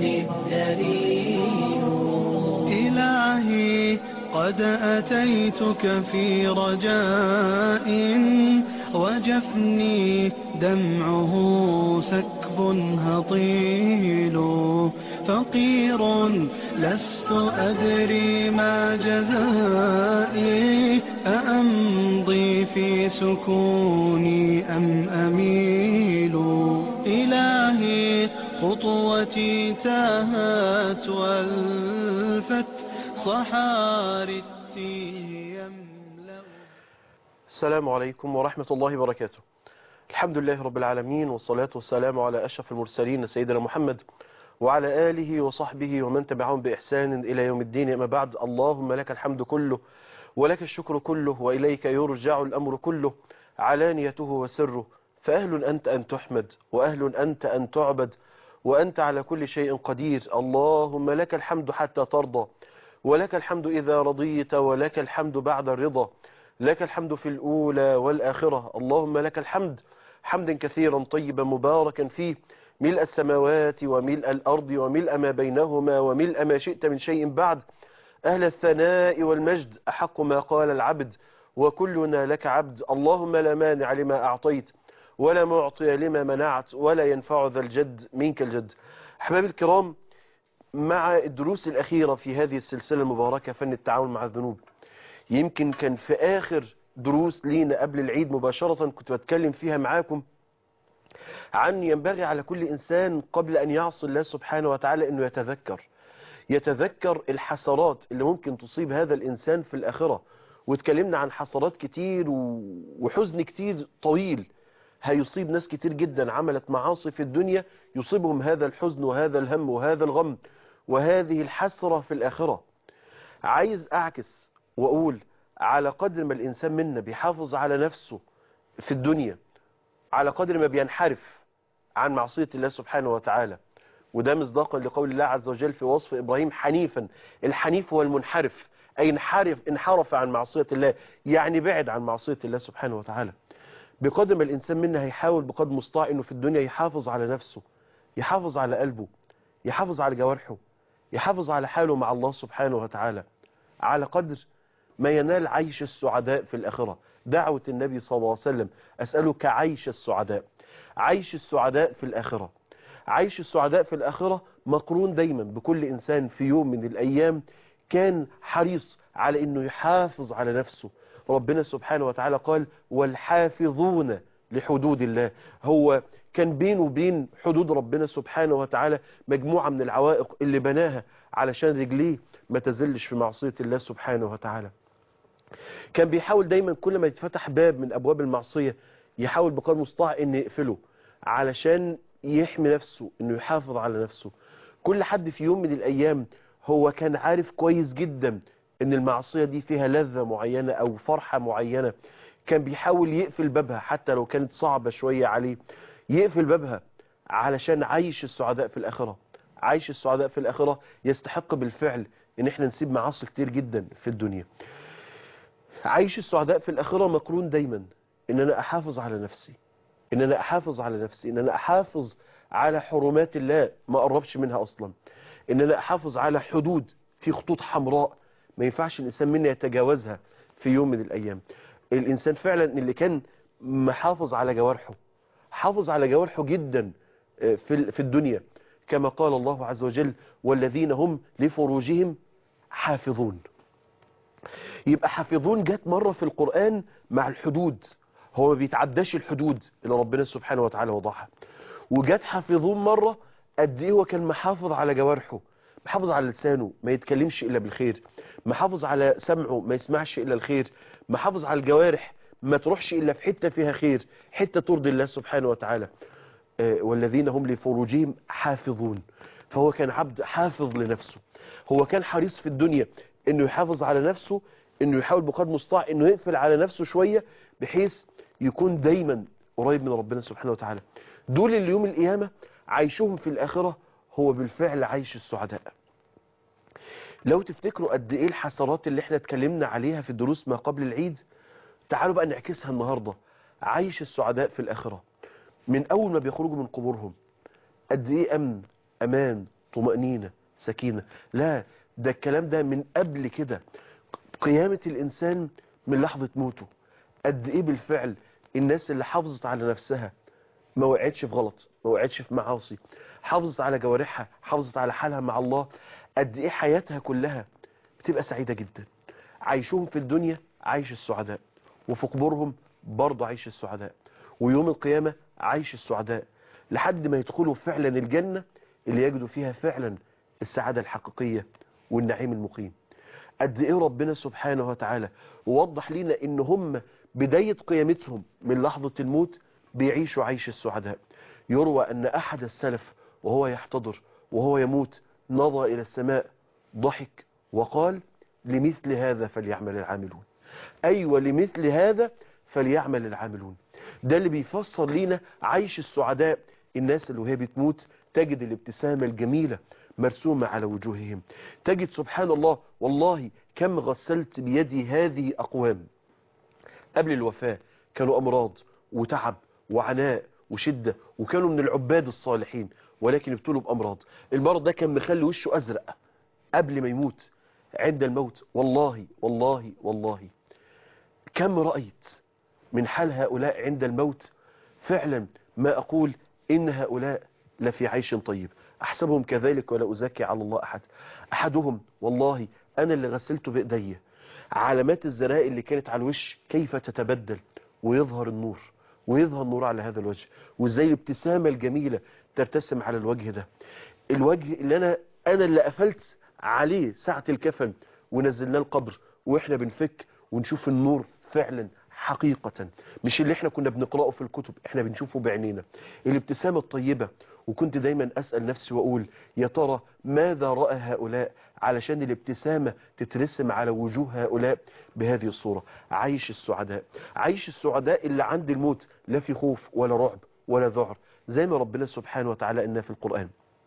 الدليل إلهي قد أتيتك في رجاء وجفني دمعه سكب هطيل فقير لست أدري ما جزائي أأمضي في سكوني أم أميل إلهي خطوتي تاهت والفت صحاري التيه يملأ السلام عليكم ورحمة الله وبركاته الحمد لله رب العالمين والصلاة والسلام على أشرف المرسلين سيدنا محمد وعلى آله وصحبه ومن تبعهم بإحسان إلى يوم الدين أما بعد اللهم لك الحمد كله ولك الشكر كله وإليك يرجع الأمر كله علانيته وسره فأهل أنت أن تحمد وأهل أنت أن تعبد وأنت على كل شيء قدير اللهم لك الحمد حتى ترضى ولك الحمد إذا رضيت ولك الحمد بعد الرضا لك الحمد في الأولى والآخرة اللهم لك الحمد حمدا كثيرا طيبا مباركا فيه ملء السماوات وملء الأرض وملء ما بينهما وملء ما شئت من شيء بعد أهل الثناء والمجد أحق ما قال العبد وكلنا لك عبد اللهم لا مانع لما أعطيت ولا معطي لما منعت ولا ينفع ذا الجد منك الجد أحبابي الكرام مع الدروس الأخيرة في هذه السلسلة المباركة فن التعاون مع الذنوب يمكن كان في آخر دروس لينا قبل العيد مباشرة كنت بتكلم فيها معاكم عن ينبغي على كل إنسان قبل أن يعصي الله سبحانه وتعالى أنه يتذكر يتذكر الحسرات اللي ممكن تصيب هذا الإنسان في الآخرة واتكلمنا عن حسرات كتير وحزن كتير طويل هيصيب ناس كتير جدا عملت معاصي في الدنيا يصيبهم هذا الحزن وهذا الهم وهذا الغم وهذه الحسرة في الآخرة عايز أعكس وأقول على قدر ما الإنسان منا بيحافظ على نفسه في الدنيا على قدر ما بينحرف عن معصية الله سبحانه وتعالى وده مصداقا لقول الله عز وجل في وصف إبراهيم حنيفا الحنيف هو المنحرف أي انحرف, انحرف عن معصية الله يعني بعد عن معصية الله سبحانه وتعالى بقدر ما الإنسان منا هيحاول بقدر مستطاع أنه في الدنيا يحافظ على نفسه يحافظ على قلبه يحافظ على جوارحه يحافظ على حاله مع الله سبحانه وتعالى على قدر ما ينال عيش السعداء في الآخرة دعوة النبي صلى الله عليه وسلم أسألك عيش السعداء عيش السعداء في الآخرة عيش السعداء في الآخرة مقرون دايما بكل إنسان في يوم من الأيام كان حريص على أنه يحافظ على نفسه ربنا سبحانه وتعالى قال والحافظون لحدود الله هو كان بينه وبين حدود ربنا سبحانه وتعالى مجموعة من العوائق اللي بناها علشان رجليه ما تزلش في معصية الله سبحانه وتعالى كان بيحاول دايما كل ما يتفتح باب من أبواب المعصية يحاول بقدر المستطاع انه يقفله علشان يحمي نفسه انه يحافظ على نفسه كل حد في يوم من الأيام هو كان عارف كويس جدا ان المعصية دي فيها لذة معينة او فرحة معينة كان بيحاول يقفل بابها حتى لو كانت صعبة شوية عليه يقفل بابها علشان عايش السعداء في الآخرة عايش السعداء في الآخرة يستحق بالفعل ان احنا نسيب معاصي كتير جدا في الدنيا عايش السعداء في الآخرة مقرون دايما ان انا احافظ على نفسي ان انا احافظ على نفسي ان انا احافظ على حرمات الله ما قربش منها اصلا ان انا احافظ على حدود في خطوط حمراء ما ينفعش الإنسان منا يتجاوزها في يوم من الأيام الإنسان فعلا اللي كان محافظ على جوارحه حافظ على جوارحه جدا في في الدنيا كما قال الله عز وجل والذين هم لفروجهم حافظون يبقى حافظون جت مرة في القرآن مع الحدود هو ما بيتعداش الحدود اللي ربنا سبحانه وتعالى وضعها وجت حافظون مرة قد ايه هو كان محافظ على جوارحه محافظ على لسانه ما يتكلمش إلا بالخير محافظ على سمعه ما يسمعش إلا الخير محافظ على الجوارح ما تروحش إلا في حتة فيها خير حتة ترضي الله سبحانه وتعالى آه والذين هم لفروجهم حافظون فهو كان عبد حافظ لنفسه هو كان حريص في الدنيا انه يحافظ على نفسه انه يحاول بقدر المستطاع انه يقفل على نفسه شوية بحيث يكون دايما قريب من ربنا سبحانه وتعالى دول اللي يوم القيامة عيشهم في الآخرة هو بالفعل عيش السعداء لو تفتكروا قد ايه الحسرات اللي احنا اتكلمنا عليها في الدروس ما قبل العيد تعالوا بقى نعكسها النهاردة عيش السعداء في الآخرة من أول ما بيخرجوا من قبورهم قد ايه أمن أمان طمأنينة سكينة لا ده الكلام ده من قبل كده قيامة الإنسان من لحظة موته قد إيه بالفعل الناس اللي حافظت على نفسها ما وقعتش في غلط ما وقعتش في معاصي حافظت على جوارحها حافظت على حالها مع الله قد إيه حياتها كلها بتبقى سعيدة جدا عايشهم في الدنيا عايش السعداء وفي قبورهم برضه عايش السعداء ويوم القيامة عايش السعداء لحد ما يدخلوا فعلا الجنة اللي يجدوا فيها فعلا السعادة الحقيقية والنعيم المقيم قد ايه ربنا سبحانه وتعالى ووضح لنا ان هم بداية قيامتهم من لحظة الموت بيعيشوا عيش السعداء يروى ان احد السلف وهو يحتضر وهو يموت نظر الى السماء ضحك وقال لمثل هذا فليعمل العاملون ايوه لمثل هذا فليعمل العاملون ده اللي بيفسر لينا عيش السعداء الناس اللي وهي بتموت تجد الابتسامة الجميلة مرسومة على وجوههم تجد سبحان الله والله كم غسلت بيدي هذه أقوام قبل الوفاة كانوا أمراض وتعب وعناء وشدة وكانوا من العباد الصالحين ولكن ابتلوا بأمراض المرض ده كان مخلي وشه أزرق قبل ما يموت عند الموت والله والله والله كم رأيت من حال هؤلاء عند الموت فعلا ما أقول إن هؤلاء لفي عيش طيب أحسبهم كذلك ولا أزكي على الله أحد أحدهم والله أنا اللي غسلته بإيدي علامات الزراء اللي كانت على الوش كيف تتبدل ويظهر النور ويظهر النور على هذا الوجه وازاي الابتسامة الجميلة ترتسم على الوجه ده الوجه اللي أنا أنا اللي قفلت عليه ساعة الكفن ونزلناه القبر وإحنا بنفك ونشوف النور فعلا حقيقة مش اللي احنا كنا بنقرأه في الكتب احنا بنشوفه بعينينا الابتسامة الطيبة وكنت دايما أسأل نفسي وأقول يا ترى ماذا رأى هؤلاء علشان الابتسامة تترسم على وجوه هؤلاء بهذه الصورة عيش السعداء عيش السعداء اللي عند الموت لا في خوف ولا رعب ولا ذعر زي ما ربنا سبحانه وتعالى إنا في القرآن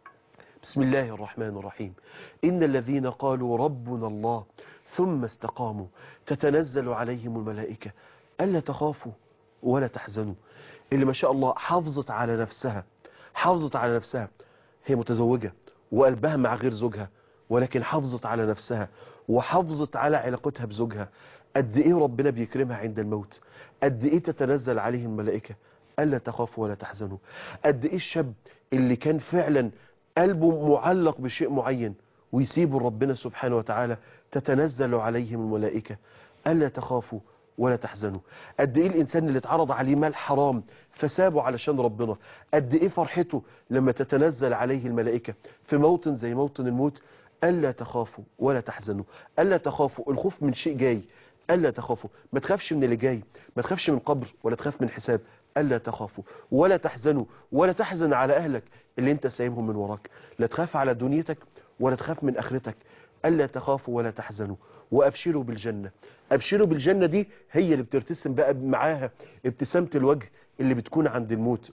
بسم الله الرحمن الرحيم إن الذين قالوا ربنا الله ثم استقاموا تتنزل عليهم الملائكة ألا تخافوا ولا تحزنوا اللي ما شاء الله حافظت على نفسها حافظت على نفسها هي متزوجة وقلبها مع غير زوجها ولكن حافظت على نفسها وحافظت على علاقتها بزوجها قد ايه ربنا بيكرمها عند الموت قد ايه تتنزل عليهم الملائكة ألا تخافوا ولا تحزنوا قد ايه الشاب اللي كان فعلا قلبه معلق بشيء معين ويسيبوا ربنا سبحانه وتعالى تتنزل عليهم الملائكة ألا تخافوا ولا تحزنوا قد ايه الانسان اللي اتعرض عليه مال حرام فسابه علشان ربنا قد ايه فرحته لما تتنزل عليه الملائكة في موطن زي موطن الموت ألا تخافوا ولا تحزنوا ألا تخافوا الخوف من شيء جاي ألا تخافوا ما تخافش من اللي جاي ما تخافش من قبر ولا تخاف من حساب ألا تخافوا ولا تحزنوا ولا تحزن على أهلك اللي انت سايبهم من وراك لا تخاف على دنيتك ولا تخاف من آخرتك ألا تخافوا ولا تحزنوا وأبشروا بالجنة أبشروا بالجنة دي هي اللي بترتسم بقى معاها ابتسامة الوجه اللي بتكون عند الموت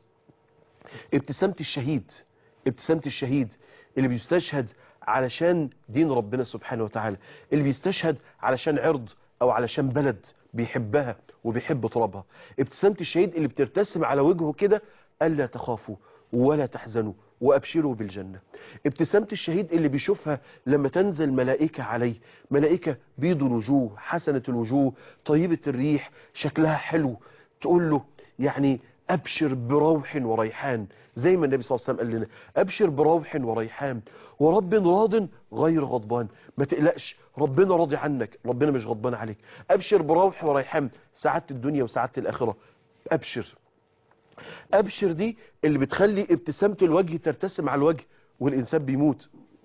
ابتسامة الشهيد ابتسامة الشهيد اللي بيستشهد علشان دين ربنا سبحانه وتعالى اللي بيستشهد علشان عرض أو علشان بلد بيحبها وبيحب ترابها ابتسامة الشهيد اللي بترتسم على وجهه كده ألا تخافوا ولا تحزنوا وأبشروا بالجنة ابتسامة الشهيد اللي بيشوفها لما تنزل ملائكة عليه ملائكة بيض الوجوه حسنة الوجوه طيبة الريح شكلها حلو تقول له يعني أبشر بروح وريحان زي ما النبي صلى الله عليه وسلم قال لنا أبشر بروح وريحان ورب راض غير غضبان ما تقلقش ربنا راضي عنك ربنا مش غضبان عليك أبشر بروح وريحان سعادة الدنيا وسعادة الآخرة أبشر أبشر دي اللي بتخلي ابتسامة الوجه ترتسم على الوجه والإنسان بيموت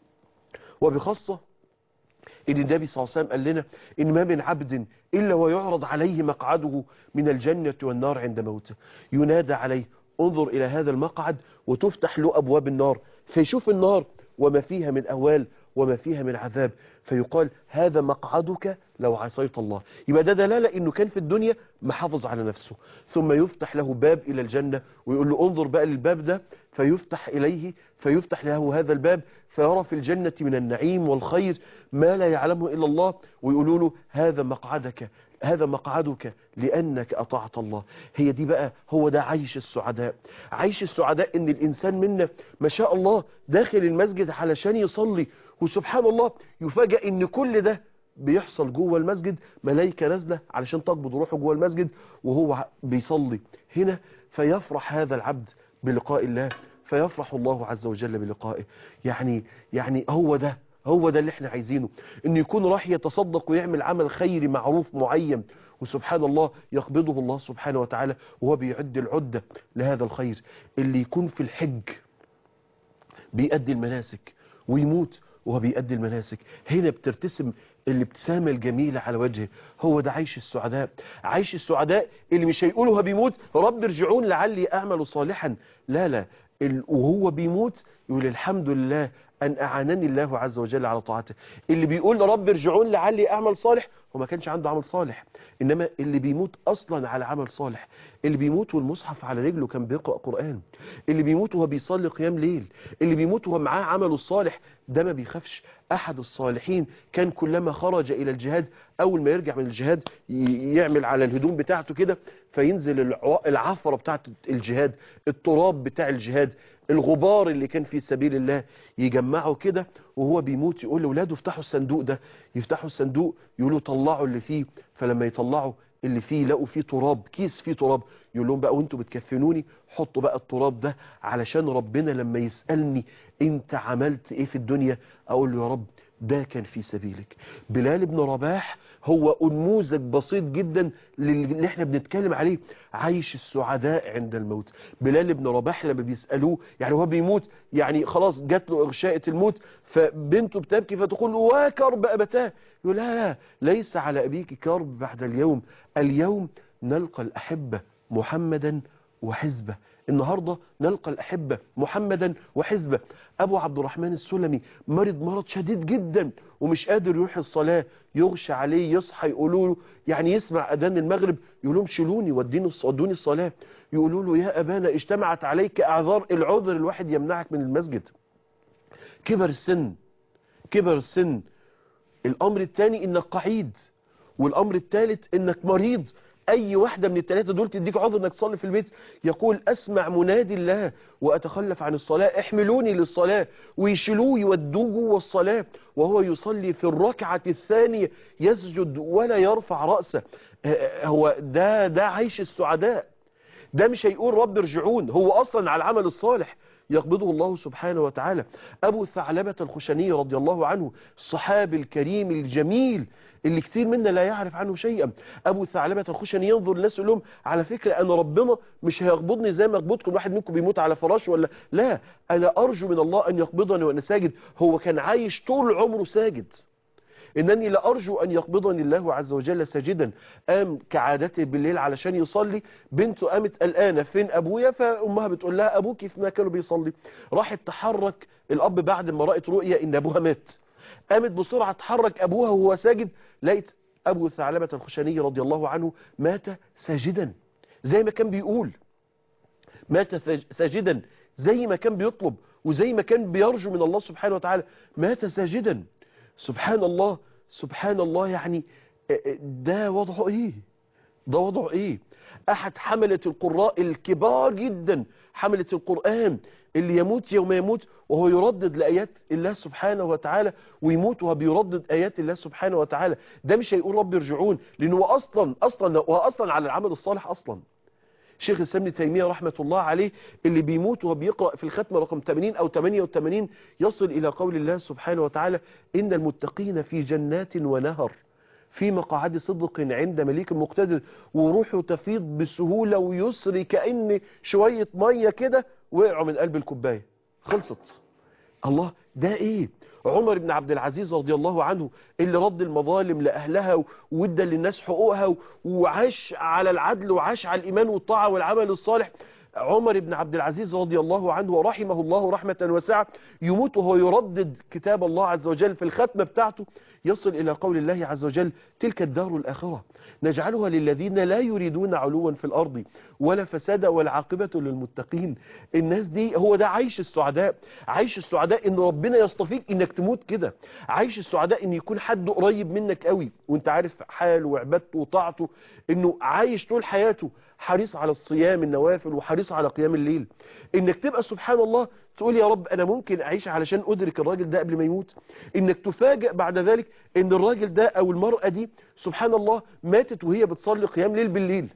وبخاصة إن النبي صلى الله عليه وسلم قال لنا إن ما من عبد إلا ويعرض عليه مقعده من الجنة والنار عند موته ينادى عليه انظر إلى هذا المقعد وتفتح له أبواب النار فيشوف النار وما فيها من أهوال وما فيها من عذاب فيقال هذا مقعدك لو عصيت الله يبقى ده دلالة انه كان في الدنيا محافظ على نفسه ثم يفتح له باب الى الجنة ويقول له انظر بقى للباب ده فيفتح إليه فيفتح له هذا الباب فيرى في الجنة من النعيم والخير ما لا يعلمه إلا الله ويقولوا له هذا مقعدك هذا مقعدك لأنك أطعت الله هي دي بقى هو ده عيش السعداء عيش السعداء إن الإنسان منا ما شاء الله داخل المسجد علشان يصلي وسبحان الله يفاجأ إن كل ده بيحصل جوه المسجد ملائكة نازلة علشان تقبض روحه جوه المسجد وهو بيصلي هنا فيفرح هذا العبد بلقاء الله فيفرح الله عز وجل بلقائه يعني يعني هو ده هو ده اللي احنا عايزينه انه يكون راح يتصدق ويعمل عمل خيري معروف معين وسبحان الله يقبضه الله سبحانه وتعالى وهو بيعد العدة لهذا الخير اللي يكون في الحج بيأدي المناسك ويموت وهو بيأدي المناسك هنا بترتسم الابتسامة الجميلة على وجهه هو ده عيش السعداء عيش السعداء اللي مش هيقولوا هو بيموت رب ارجعون لعلي أعمل صالحا لا لا وهو بيموت يقول الحمد لله أن أعانني الله عز وجل على طاعته اللي بيقول رب ارجعون لعلي أعمل صالح هو ما كانش عنده عمل صالح إنما اللي بيموت أصلا على عمل صالح اللي بيموت والمصحف على رجله كان بيقرأ قرآن اللي بيموت وهو بيصلي قيام ليل اللي بيموت وهو معاه عمله الصالح ده ما بيخافش أحد الصالحين كان كلما خرج إلى الجهاد أول ما يرجع من الجهاد يعمل على الهدوم بتاعته كده فينزل العفرة بتاعت الجهاد التراب بتاع الجهاد الغبار اللي كان في سبيل الله يجمعه كده وهو بيموت يقول لاولاده افتحوا الصندوق ده يفتحوا الصندوق يقولوا طلعوا اللي فيه فلما يطلعوا اللي فيه لقوا فيه تراب كيس فيه تراب يقول لهم بقى وانتوا بتكفنوني حطوا بقى التراب ده علشان ربنا لما يسألني انت عملت ايه في الدنيا اقول له يا رب ده كان في سبيلك بلال بن رباح هو نموذج بسيط جدا اللي احنا بنتكلم عليه عيش السعداء عند الموت بلال بن رباح لما بيسألوه يعني هو بيموت يعني خلاص جات له إغشاءة الموت فبنته بتبكي فتقول له وكرب أبتاه يقول لا لا ليس على أبيك كرب بعد اليوم اليوم نلقى الأحبة محمدا وحزبه النهاردة نلقى الأحبة محمدا وحزبه أبو عبد الرحمن السلمي مرض مرض شديد جدا ومش قادر يروح الصلاة يغشى عليه يصحى يقولوا له يعني يسمع أذان المغرب يقول لهم شيلوني وديني ودوني الصلاة يقولوا له يا أبانا اجتمعت عليك أعذار العذر الواحد يمنعك من المسجد كبر السن كبر السن الأمر الثاني إنك قعيد والأمر الثالث إنك مريض أي واحدة من الثلاثة دول تديك عذر إنك تصلي في البيت يقول أسمع منادي الله وأتخلف عن الصلاة احملوني للصلاة ويشيلوه يودوه جوه الصلاة وهو يصلي في الركعة الثانية يسجد ولا يرفع رأسه هو ده ده عيش السعداء ده مش هيقول رب ارجعون هو أصلا على العمل الصالح يقبضه الله سبحانه وتعالى أبو ثعلبة الخشني رضي الله عنه الصحابي الكريم الجميل اللي كتير منا لا يعرف عنه شيئا أبو ثعلبة الخشني ينظر الناس يقول لهم على فكرة أنا ربنا مش هيقبضني زي ما يقبضكم واحد منكم بيموت على فراش ولا لا أنا أرجو من الله أن يقبضني وأنا ساجد هو كان عايش طول عمره ساجد إنني لأرجو أن يقبضني الله عز وجل ساجدا قام كعادته بالليل علشان يصلي بنته قامت قلقانة فين أبويا فأمها بتقول لها أبوك في ما كانوا بيصلي راحت تحرك الأب بعد ما رأت رؤية إن أبوها مات قامت بسرعة تحرك أبوها وهو ساجد لقيت أبو ثعلبة الخشني رضي الله عنه مات ساجدا زي ما كان بيقول مات ساجدا زي ما كان بيطلب وزي ما كان بيرجو من الله سبحانه وتعالى مات ساجدا سبحان الله سبحان الله يعني ده وضعه ايه ده وضعه ايه احد حملة القراء الكبار جدا حملة القرآن اللي يموت يوم يموت وهو يردد لآيات الله سبحانه وتعالى ويموت وهو بيردد آيات الله سبحانه وتعالى ده مش هيقول رب يرجعون لأنه أصلا أصلا هو أصلا على العمل الصالح أصلا شيخ الإسلام ابن تيمية رحمة الله عليه اللي بيموت وهو بيقرأ في الختمة رقم 80 أو 88 يصل إلى قول الله سبحانه وتعالى إن المتقين في جنات ونهر في مقاعد صدق عند مليك مقتدر وروحه تفيض بسهولة ويسر كأن شوية مية كده وقعوا من قلب الكوباية خلصت الله ده ايه عمر بن عبد العزيز رضي الله عنه اللي رد المظالم لأهلها وادى للناس حقوقها وعاش على العدل وعاش على الإيمان والطاعة والعمل الصالح عمر بن عبد العزيز رضي الله عنه ورحمه الله رحمة واسعة يموت وهو يردد كتاب الله عز وجل في الختمة بتاعته يصل إلى قول الله عز وجل تلك الدار الآخرة نجعلها للذين لا يريدون علوا في الأرض ولا فسادا والعاقبة للمتقين الناس دي هو ده عيش السعداء عيش السعداء ان ربنا يصطفيك انك تموت كده عيش السعداء ان يكون حد قريب منك قوي وانت عارف حاله وعبادته وطاعته انه عايش طول حياته حريص على الصيام النوافل وحريص على قيام الليل انك تبقى سبحان الله تقول يا رب انا ممكن اعيش علشان ادرك الراجل ده قبل ما يموت انك تفاجئ بعد ذلك ان الراجل ده او المرأة دي سبحان الله ماتت وهي بتصلي قيام ليل بالليل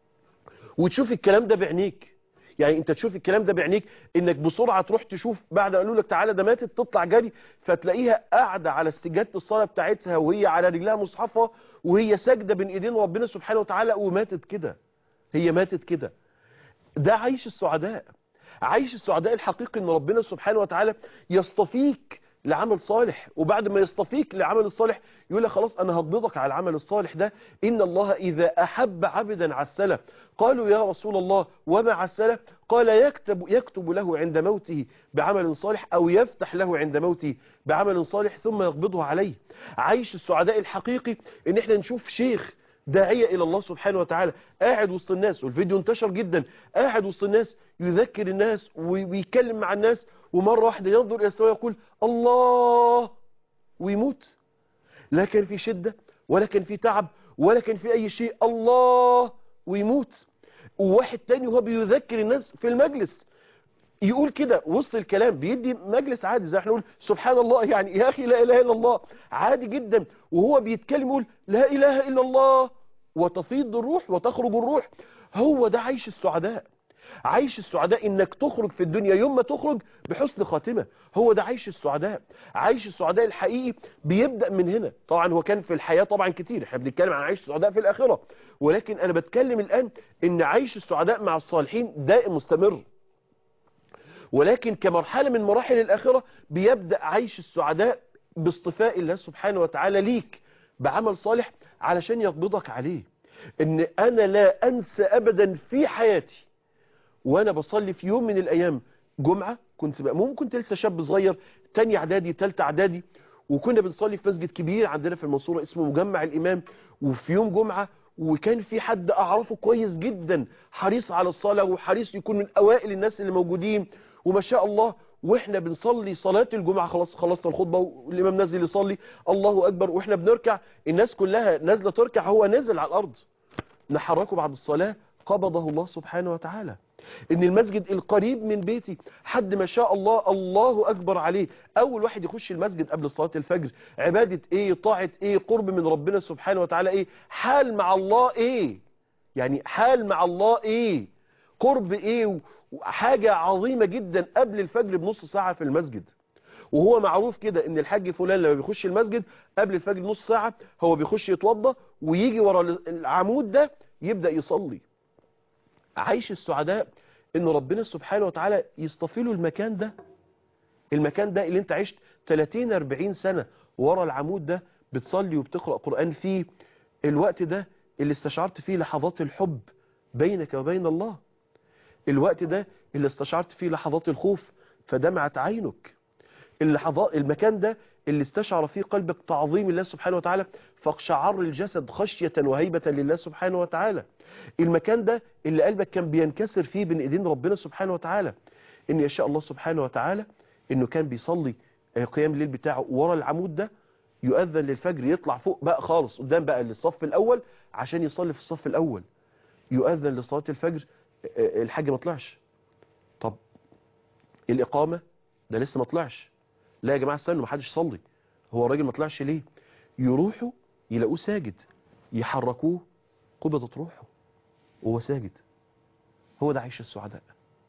وتشوف الكلام ده بعينيك يعني انت تشوف الكلام ده بعينيك انك بسرعة تروح تشوف بعد قالوا لك تعالى ده ماتت تطلع جري فتلاقيها قاعدة على استجادة الصلاة بتاعتها وهي على رجلها مصحفة وهي ساجدة بين ايدين ربنا سبحانه وتعالى وماتت كده هي ماتت كده ده عيش السعداء عيش السعداء الحقيقي ان ربنا سبحانه وتعالى يصطفيك لعمل صالح وبعد ما يصطفيك لعمل الصالح يقول لك خلاص انا هقبضك على العمل الصالح ده ان الله اذا احب عبدا عسله قالوا يا رسول الله وما عسله قال يكتب يكتب له عند موته بعمل صالح او يفتح له عند موته بعمل صالح ثم يقبضه عليه عيش السعداء الحقيقي ان احنا نشوف شيخ داعية إلى الله سبحانه وتعالى قاعد وسط الناس والفيديو انتشر جدا قاعد وسط الناس يذكر الناس ويتكلم مع الناس ومرة واحدة ينظر إلى السماء ويقول الله ويموت لا كان في شدة ولا كان في تعب ولا كان في أي شيء الله ويموت وواحد تاني وهو بيذكر الناس في المجلس يقول كده وسط الكلام بيدي مجلس عادي زي احنا نقول سبحان الله يعني يا أخي لا إله إلا الله عادي جدا وهو بيتكلم يقول لا إله إلا الله وتفيض الروح وتخرج الروح هو ده عيش السعداء عيش السعداء انك تخرج في الدنيا يوم ما تخرج بحسن خاتمة هو ده عيش السعداء عيش السعداء الحقيقي بيبدأ من هنا طبعا هو كان في الحياة طبعا كتير احنا بنتكلم عن عيش السعداء في الآخرة ولكن انا بتكلم الآن ان عيش السعداء مع الصالحين دائم مستمر ولكن كمرحلة من مراحل الآخرة بيبدأ عيش السعداء باصطفاء الله سبحانه وتعالى ليك بعمل صالح علشان يقبضك عليه ان انا لا انسى ابدا في حياتي وانا بصلي في يوم من الايام جمعة كنت مأموم كنت لسه شاب صغير تاني اعدادي تالتة اعدادي وكنا بنصلي في مسجد كبير عندنا في المنصورة اسمه مجمع الامام وفي يوم جمعة وكان في حد اعرفه كويس جدا حريص على الصلاة وحريص يكون من اوائل الناس اللي موجودين وما شاء الله واحنا بنصلي صلاة الجمعة خلاص خلصنا الخطبة والامام نازل يصلي الله اكبر واحنا بنركع الناس كلها نازلة تركع هو نازل على الارض نحركه بعد الصلاة قبضه الله سبحانه وتعالى ان المسجد القريب من بيتي حد ما شاء الله الله اكبر عليه اول واحد يخش المسجد قبل صلاة الفجر عبادة ايه طاعة ايه قرب من ربنا سبحانه وتعالى ايه حال مع الله ايه يعني حال مع الله ايه قرب ايه حاجة عظيمة جدا قبل الفجر بنص ساعة في المسجد وهو معروف كده ان الحاج فلان لما بيخش المسجد قبل الفجر نص ساعة هو بيخش يتوضى ويجي ورا العمود ده يبدأ يصلي عيش السعداء ان ربنا سبحانه وتعالى يصطفي له المكان ده المكان ده اللي انت عشت 30 40 سنة ورا العمود ده بتصلي وبتقرأ قرآن فيه الوقت ده اللي استشعرت فيه لحظات الحب بينك وبين الله الوقت ده اللي استشعرت فيه لحظات الخوف فدمعت عينك اللحظات المكان ده اللي استشعر فيه قلبك تعظيم الله سبحانه وتعالى فاقشعر الجسد خشية وهيبة لله سبحانه وتعالى المكان ده اللي قلبك كان بينكسر فيه بين ايدين ربنا سبحانه وتعالى ان يشاء الله سبحانه وتعالى انه كان بيصلي قيام الليل بتاعه ورا العمود ده يؤذن للفجر يطلع فوق بقى خالص قدام بقى للصف الاول عشان يصلي في الصف الاول يؤذن لصلاة الفجر الحاج ما طلعش طب الإقامة ده لسه ما طلعش لا يا جماعة استنوا ما حدش يصلي هو الراجل ما طلعش ليه يروحوا يلاقوه ساجد يحركوه قبضت روحه وهو ساجد هو ده عيش السعداء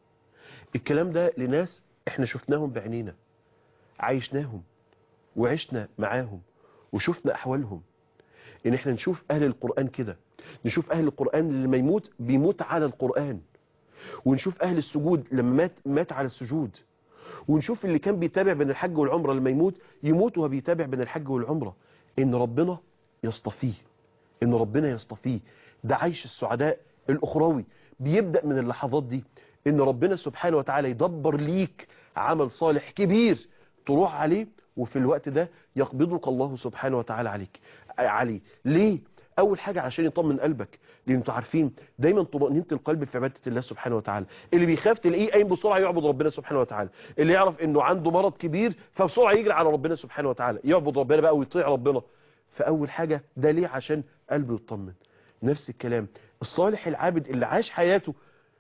الكلام ده لناس احنا شفناهم بعينينا عايشناهم وعشنا معاهم وشفنا أحوالهم ان احنا نشوف أهل القرآن كده نشوف أهل القرآن اللي ما يموت بيموت على القرآن ونشوف أهل السجود لما مات مات على السجود ونشوف اللي كان بيتابع بين الحج والعمرة لما يموت يموت وهو بيتابع بين الحج والعمرة إن ربنا يصطفيه إن ربنا يصطفيه ده عيش السعداء الأخروي بيبدأ من اللحظات دي ان ربنا سبحانه وتعالى يدبر ليك عمل صالح كبير تروح عليه وفي الوقت ده يقبضك الله سبحانه وتعالى عليك عليه ليه اول حاجة عشان يطمن قلبك لان انتوا عارفين دايما طمأنينة القلب في عبادة الله سبحانه وتعالى اللي بيخاف تلاقيه قايم بسرعة يعبد ربنا سبحانه وتعالى اللي يعرف انه عنده مرض كبير فبسرعة يجري على ربنا سبحانه وتعالى يعبد ربنا بقى ويطيع ربنا فاول حاجة ده ليه عشان قلبه يطمن نفس الكلام الصالح العابد اللي عاش حياته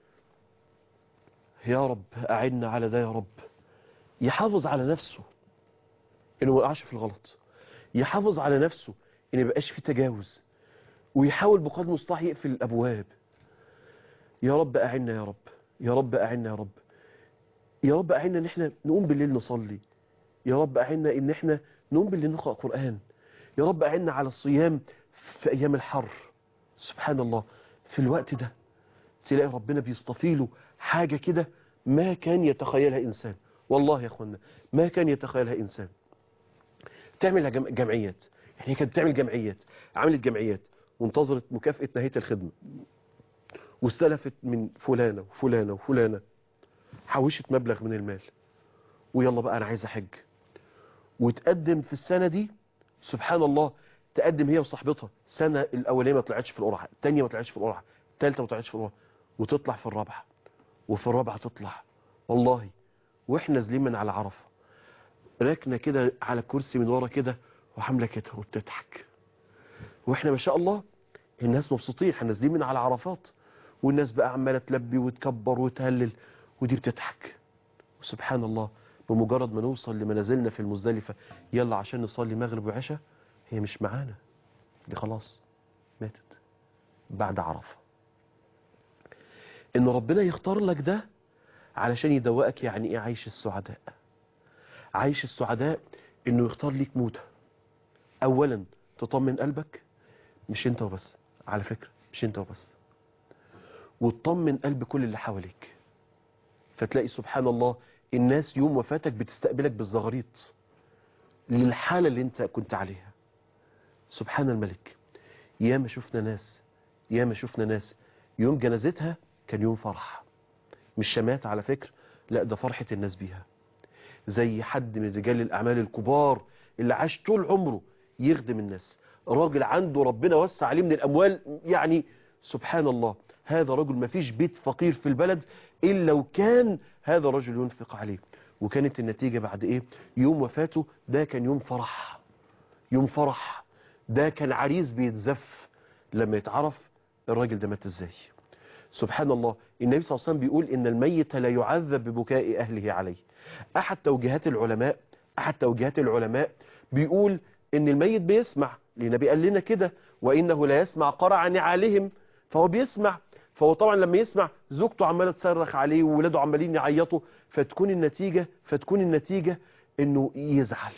يا رب أعنا على ده يا رب يحافظ على نفسه انه ما يقعش في الغلط يحافظ على نفسه ان ما يبقاش في تجاوز ويحاول بقدر المستطاع يقفل الابواب يا رب اعنا يا رب يا رب اعنا يا رب يا رب اعنا ان احنا نقوم بالليل نصلي يا رب اعنا ان احنا نقوم بالليل نقرا قران يا رب اعنا على الصيام في ايام الحر سبحان الله في الوقت ده تلاقي ربنا بيصطفي له حاجه كده ما كان يتخيلها انسان والله يا اخوانا ما كان يتخيلها انسان تعمل جم- جمعيات يعني هي كانت بتعمل جمعيات عملت جمعيات وانتظرت مكافأة نهاية الخدمة واستلفت من فلانة وفلانة وفلانة حوشت مبلغ من المال ويلا بقى أنا عايز أحج وتقدم في السنة دي سبحان الله تقدم هي وصاحبتها سنة الأولية ما طلعتش في القرعة الثانية ما طلعتش في القرعة الثالثة ما طلعتش في القرعة وتطلع في الرابعة وفي الرابعة تطلع والله واحنا نازلين من على عرفة راكنه كده على كرسي من ورا كده وعامله كده وبتضحك واحنا ما شاء الله الناس مبسوطين احنا نازلين من على عرفات والناس بقى عماله تلبي وتكبر وتهلل ودي بتضحك وسبحان الله بمجرد ما نوصل لمنازلنا في المزدلفه يلا عشان نصلي مغرب وعشاء هي مش معانا دي خلاص ماتت بعد عرفه ان ربنا يختار لك ده علشان يدوقك يعني ايه عيش السعداء عيش السعداء انه يختار ليك موتة اولا تطمن قلبك مش انت وبس على فكرة مش انت وبس وتطمن قلب كل اللي حواليك فتلاقي سبحان الله الناس يوم وفاتك بتستقبلك بالزغاريط للحالة اللي انت كنت عليها سبحان الملك ياما شفنا ناس ياما شفنا ناس يوم جنازتها كان يوم فرح مش شمات على فكرة لا ده فرحة الناس بيها زي حد من رجال الأعمال الكبار اللي عاش طول عمره يخدم الناس راجل عنده ربنا وسع عليه من الأموال يعني سبحان الله هذا رجل ما فيش بيت فقير في البلد إلا وكان هذا رجل ينفق عليه وكانت النتيجة بعد إيه يوم وفاته ده كان يوم فرح يوم فرح ده كان عريس بيتزف لما يتعرف الراجل ده مات ازاي سبحان الله النبي صلى الله عليه وسلم بيقول إن الميت لا يعذب ببكاء أهله عليه أحد توجيهات العلماء أحد توجيهات العلماء بيقول إن الميت بيسمع النبي قال لنا كده وإنه لا يسمع قرع نعالهم فهو بيسمع فهو طبعا لما يسمع زوجته عمالة تصرخ عليه وولاده عمالين يعيطوا فتكون النتيجة فتكون النتيجة إنه يزعل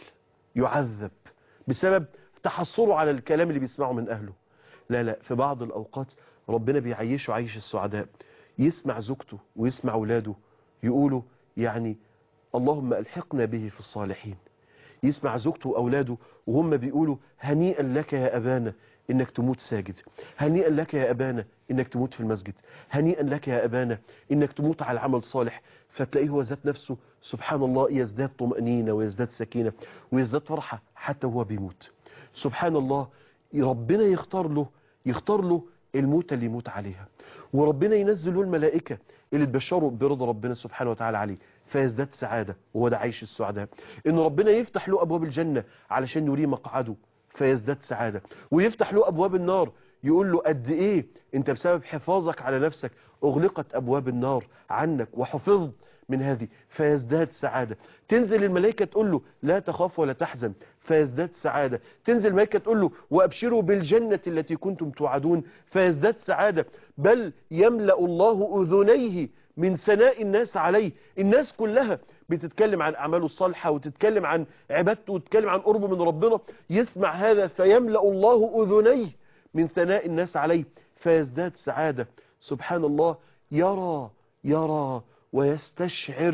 يعذب بسبب تحصله على الكلام اللي بيسمعه من أهله لا لا في بعض الأوقات ربنا بيعيشه عيش السعداء يسمع زوجته ويسمع ولاده يقولوا يعني اللهم ألحقنا به في الصالحين يسمع زوجته وأولاده وهم بيقولوا هنيئا لك يا أبانا إنك تموت ساجد هنيئا لك يا أبانا إنك تموت في المسجد هنيئا لك يا أبانا إنك تموت على عمل صالح فتلاقيه هو ذات نفسه سبحان الله يزداد طمأنينة ويزداد سكينة ويزداد فرحة حتى وهو بيموت سبحان الله ربنا يختار له يختار له الموت اللي يموت عليها وربنا ينزل له الملائكة اللي تبشروا برضا ربنا سبحانه وتعالى عليه فيزداد سعادة وهو ده عيش السعداء ان ربنا يفتح له ابواب الجنة علشان يريه مقعده فيزداد سعادة ويفتح له ابواب النار يقول له قد ايه انت بسبب حفاظك على نفسك اغلقت ابواب النار عنك وحفظت من هذه فيزداد سعادة تنزل الملائكة تقول له لا تخاف ولا تحزن فيزداد سعادة تنزل الملائكة تقول له وأبشروا بالجنة التي كنتم توعدون فيزداد سعادة بل يملأ الله أذنيه من سناء الناس عليه الناس كلها بتتكلم عن أعماله الصالحة وتتكلم عن عبادته وتتكلم عن قربه من ربنا يسمع هذا فيملأ الله أذنيه من ثناء الناس عليه فيزداد سعادة سبحان الله يرى يرى ويستشعر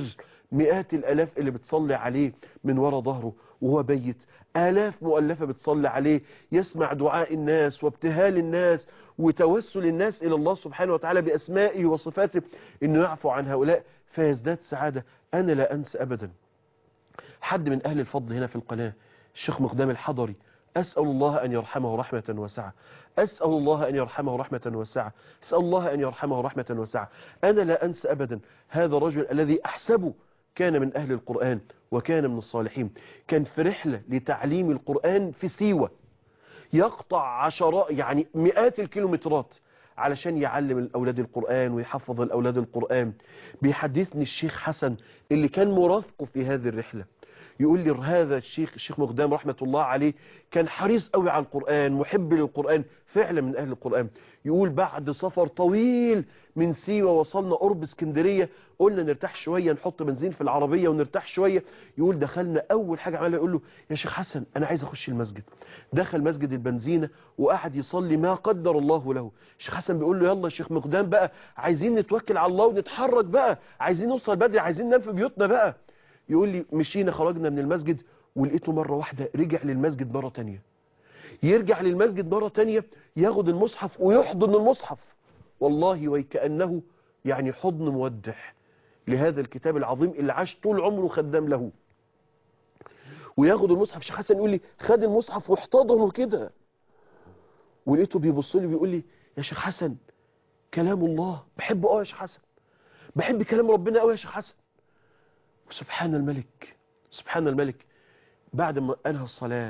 مئات الألاف اللي بتصلي عليه من وراء ظهره وهو بيت آلاف مؤلفة بتصلي عليه يسمع دعاء الناس وابتهال الناس وتوسل الناس إلى الله سبحانه وتعالى بأسمائه وصفاته إنه يعفو عن هؤلاء فيزداد سعادة أنا لا أنسى أبدا حد من أهل الفضل هنا في القناة الشيخ مقدام الحضري أسأل الله أن يرحمه رحمة واسعة أسأل الله أن يرحمه رحمة واسعة أسأل الله أن يرحمه رحمة واسعة أنا لا أنسى أبدا هذا الرجل الذي أحسبه كان من أهل القرآن وكان من الصالحين كان في رحلة لتعليم القرآن في سيوة يقطع عشرات يعني مئات الكيلومترات علشان يعلم الأولاد القرآن ويحفظ الأولاد القرآن بيحدثني الشيخ حسن اللي كان مرافقه في هذه الرحلة يقول لي هذا الشيخ الشيخ مقدام رحمة الله عليه كان حريص قوي على القرآن محب للقرآن فعلا من أهل القرآن يقول بعد سفر طويل من سيوة وصلنا قرب اسكندرية قلنا نرتاح شوية نحط بنزين في العربية ونرتاح شوية يقول دخلنا أول حاجة عملها يقول له يا شيخ حسن أنا عايز أخش المسجد دخل مسجد البنزينة وقعد يصلي ما قدر الله له الشيخ حسن بيقول له يلا يا شيخ مقدام بقى عايزين نتوكل على الله ونتحرك بقى عايزين نوصل بدري عايزين ننام في بيوتنا بقى يقول لي مشينا خرجنا من المسجد ولقيته مرة واحدة رجع للمسجد مرة تانية يرجع للمسجد مرة تانية ياخد المصحف ويحضن المصحف والله وكأنه يعني حضن مودع لهذا الكتاب العظيم اللي عاش طول عمره خدام له وياخد المصحف شيخ حسن يقول لي خد المصحف واحتضنه كده ولقيته بيبص لي بيقول لي يا شيخ حسن كلام الله بحبه قوي يا شيخ حسن بحب كلام ربنا قوي يا شيخ حسن وسبحان الملك سبحان الملك بعد ما أنهى الصلاة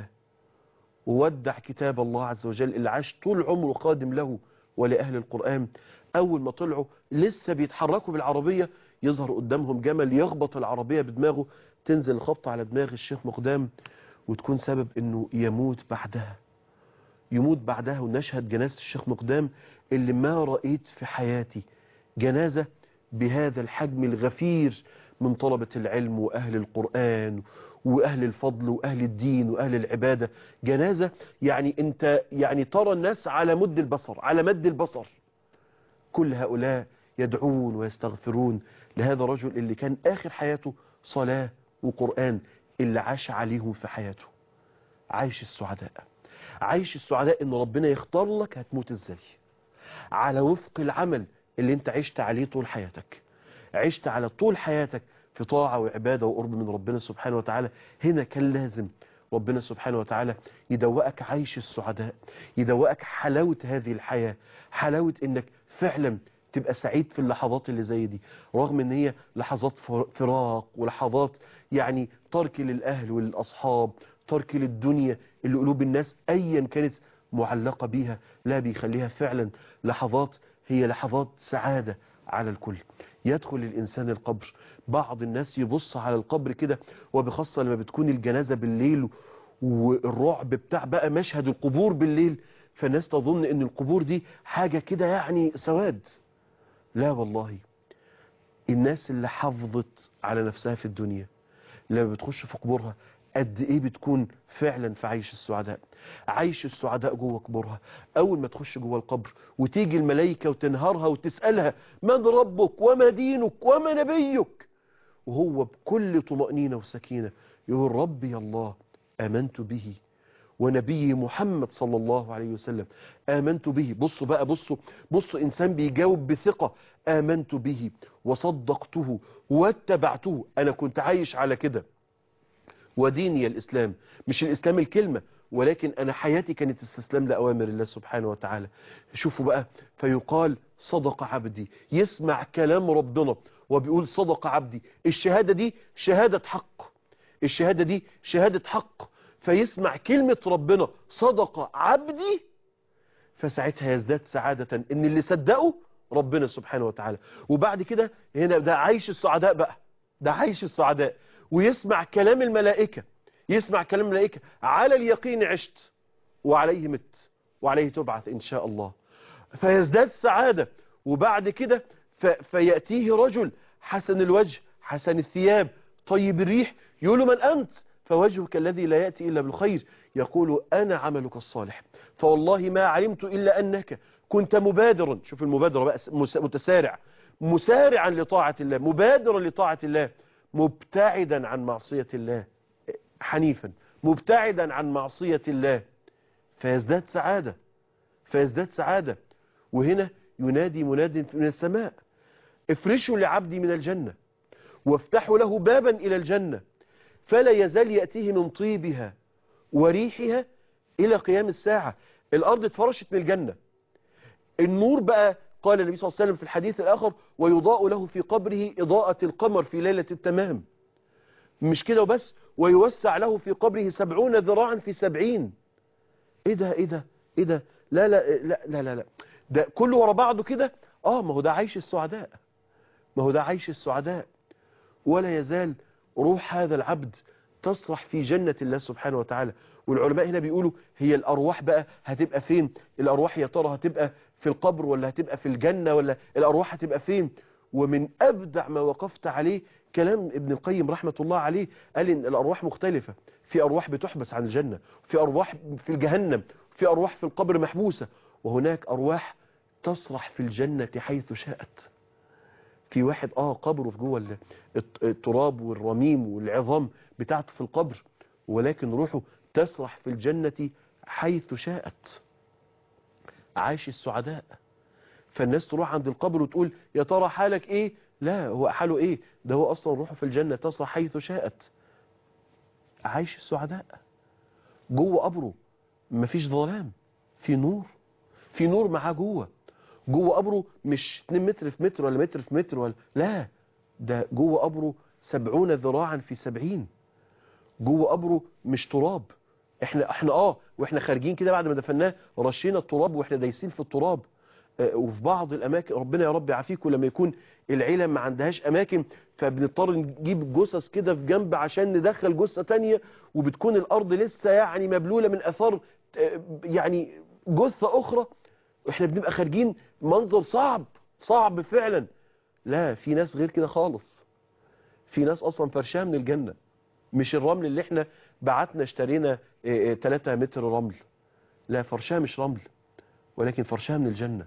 وودع كتاب الله عز وجل اللي عاش طول عمره قادم له ولأهل القرآن أول ما طلعوا لسه بيتحركوا بالعربية يظهر قدامهم جمل يخبط العربية بدماغه تنزل الخبطة على دماغ الشيخ مقدام وتكون سبب انه يموت بعدها يموت بعدها ونشهد جنازة الشيخ مقدام اللي ما رأيت في حياتي جنازة بهذا الحجم الغفير من طلبة العلم وأهل القرآن وأهل الفضل وأهل الدين وأهل العبادة جنازة يعني أنت يعني ترى الناس على مد البصر على مد البصر كل هؤلاء يدعون ويستغفرون لهذا الرجل اللي كان آخر حياته صلاة وقرآن اللي عاش عليهم في حياته عايش السعداء عايش السعداء ان ربنا يختار لك هتموت ازاي على وفق العمل اللي انت عشت عليه طول حياتك عشت على طول حياتك في طاعة وعبادة وقرب من ربنا سبحانه وتعالى هنا كان لازم ربنا سبحانه وتعالى يدوقك عيش السعداء يدوقك حلاوة هذه الحياة حلاوة انك فعلا تبقى سعيد في اللحظات اللي زي دي رغم ان هي لحظات فراق ولحظات يعني ترك للأهل وللأصحاب ترك للدنيا اللي قلوب الناس ايا كانت معلقة بيها لا بيخليها فعلا لحظات هي لحظات سعادة على الكل يدخل الإنسان القبر بعض الناس يبص على القبر كده وبخاصة لما بتكون الجنازة بالليل والرعب بتاع بقى مشهد القبور بالليل فالناس تظن ان القبور دي حاجة كده يعني سواد لا والله الناس اللي حافظت على نفسها في الدنيا لما بتخش في قبورها قد ايه بتكون فعلا في عيش السعداء عيش السعداء جوه قبورها اول ما تخش جوه القبر وتيجي الملائكة وتنهارها وتسألها من ربك وما دينك وما نبيك وهو بكل طمأنينة وسكينة يقول ربي الله آمنت به ونبي محمد صلى الله عليه وسلم آمنت به بصوا بقى بصوا بصوا إنسان بيجاوب بثقة آمنت به وصدقته واتبعته أنا كنت عايش على كده وديني الإسلام مش الإسلام الكلمة ولكن أنا حياتي كانت استسلام لأوامر الله سبحانه وتعالى شوفوا بقى فيقال صدق عبدي يسمع كلام ربنا وبيقول صدق عبدي الشهادة دي شهادة حق الشهادة دي شهادة حق فيسمع كلمة ربنا صدق عبدي فساعتها يزداد سعادة ان اللي صدقه ربنا سبحانه وتعالى وبعد كده هنا ده عايش السعداء بقى ده عايش السعداء ويسمع كلام الملائكة يسمع كلام الملائكة على اليقين عشت وعليه مت وعليه تبعث إن شاء الله فيزداد سعادة وبعد كده فيأتيه رجل حسن الوجه حسن الثياب طيب الريح يقول له من أنت فوجهك الذي لا يأتي إلا بالخير يقول أنا عملك الصالح فوالله ما علمت إلا أنك كنت مبادرا شوف المبادرة بقى متسارع مسارعا لطاعة الله مبادرا لطاعة الله مبتعدا عن معصية الله حنيفا مبتعدا عن معصية الله فيزداد سعادة فيزداد سعادة وهنا ينادي مناد من السماء افرشوا لعبدي من الجنة وافتحوا له بابا إلى الجنة فلا يزال يأتيه من طيبها وريحها إلى قيام الساعة الأرض اتفرشت من الجنة النور بقى قال النبي صلى الله عليه وسلم في الحديث الآخر ويضاء له في قبره إضاءة القمر في ليلة التمام مش كده وبس ويوسع له في قبره سبعون ذراعا في سبعين ايه ده ايه ده ايه ده لا لا لا لا لا, لا. ده كله ورا بعضه كده اه ما هو ده عيش السعداء ما هو ده عيش السعداء ولا يزال روح هذا العبد تسرح في جنة الله سبحانه وتعالى والعلماء هنا بيقولوا هي الأرواح بقى هتبقى فين الأرواح يا ترى هتبقى في القبر ولا هتبقى في الجنة ولا الأرواح هتبقى فين ومن أبدع ما وقفت عليه كلام ابن القيم رحمة الله عليه قال إن الأرواح مختلفة في أرواح بتحبس عن الجنة في أرواح في الجهنم في أرواح في القبر محبوسة وهناك أرواح تسرح في الجنة حيث شاءت في واحد اه قبره في جوه التراب والرميم والعظام بتاعته في القبر ولكن روحه تسرح في الجنة حيث شاءت عاش السعداء فالناس تروح عند القبر وتقول يا ترى حالك ايه لا هو حاله ايه ده هو اصلا روحه في الجنة تسرح حيث شاءت عايش السعداء جوه قبره مفيش ظلام في نور في نور معاه جوه جوه قبره مش 2 متر في متر ولا متر في متر ولا لا ده جوه قبره 70 ذراعا في 70 جوه قبره مش تراب احنا احنا اه واحنا خارجين كده بعد ما دفناه رشينا التراب واحنا دايسين في التراب اه وفي بعض الاماكن ربنا يا رب يعافيكم لما يكون العيله ما عندهاش اماكن فبنضطر نجيب جثث كده في جنب عشان ندخل جثه تانية وبتكون الارض لسه يعني مبلوله من اثار اه يعني جثه اخرى احنا بنبقى خارجين منظر صعب صعب فعلا لا في ناس غير كده خالص في ناس اصلا فرشها من الجنة مش الرمل اللي احنا بعتنا اشترينا 3 متر رمل لا فرشها مش رمل ولكن فرشها من الجنة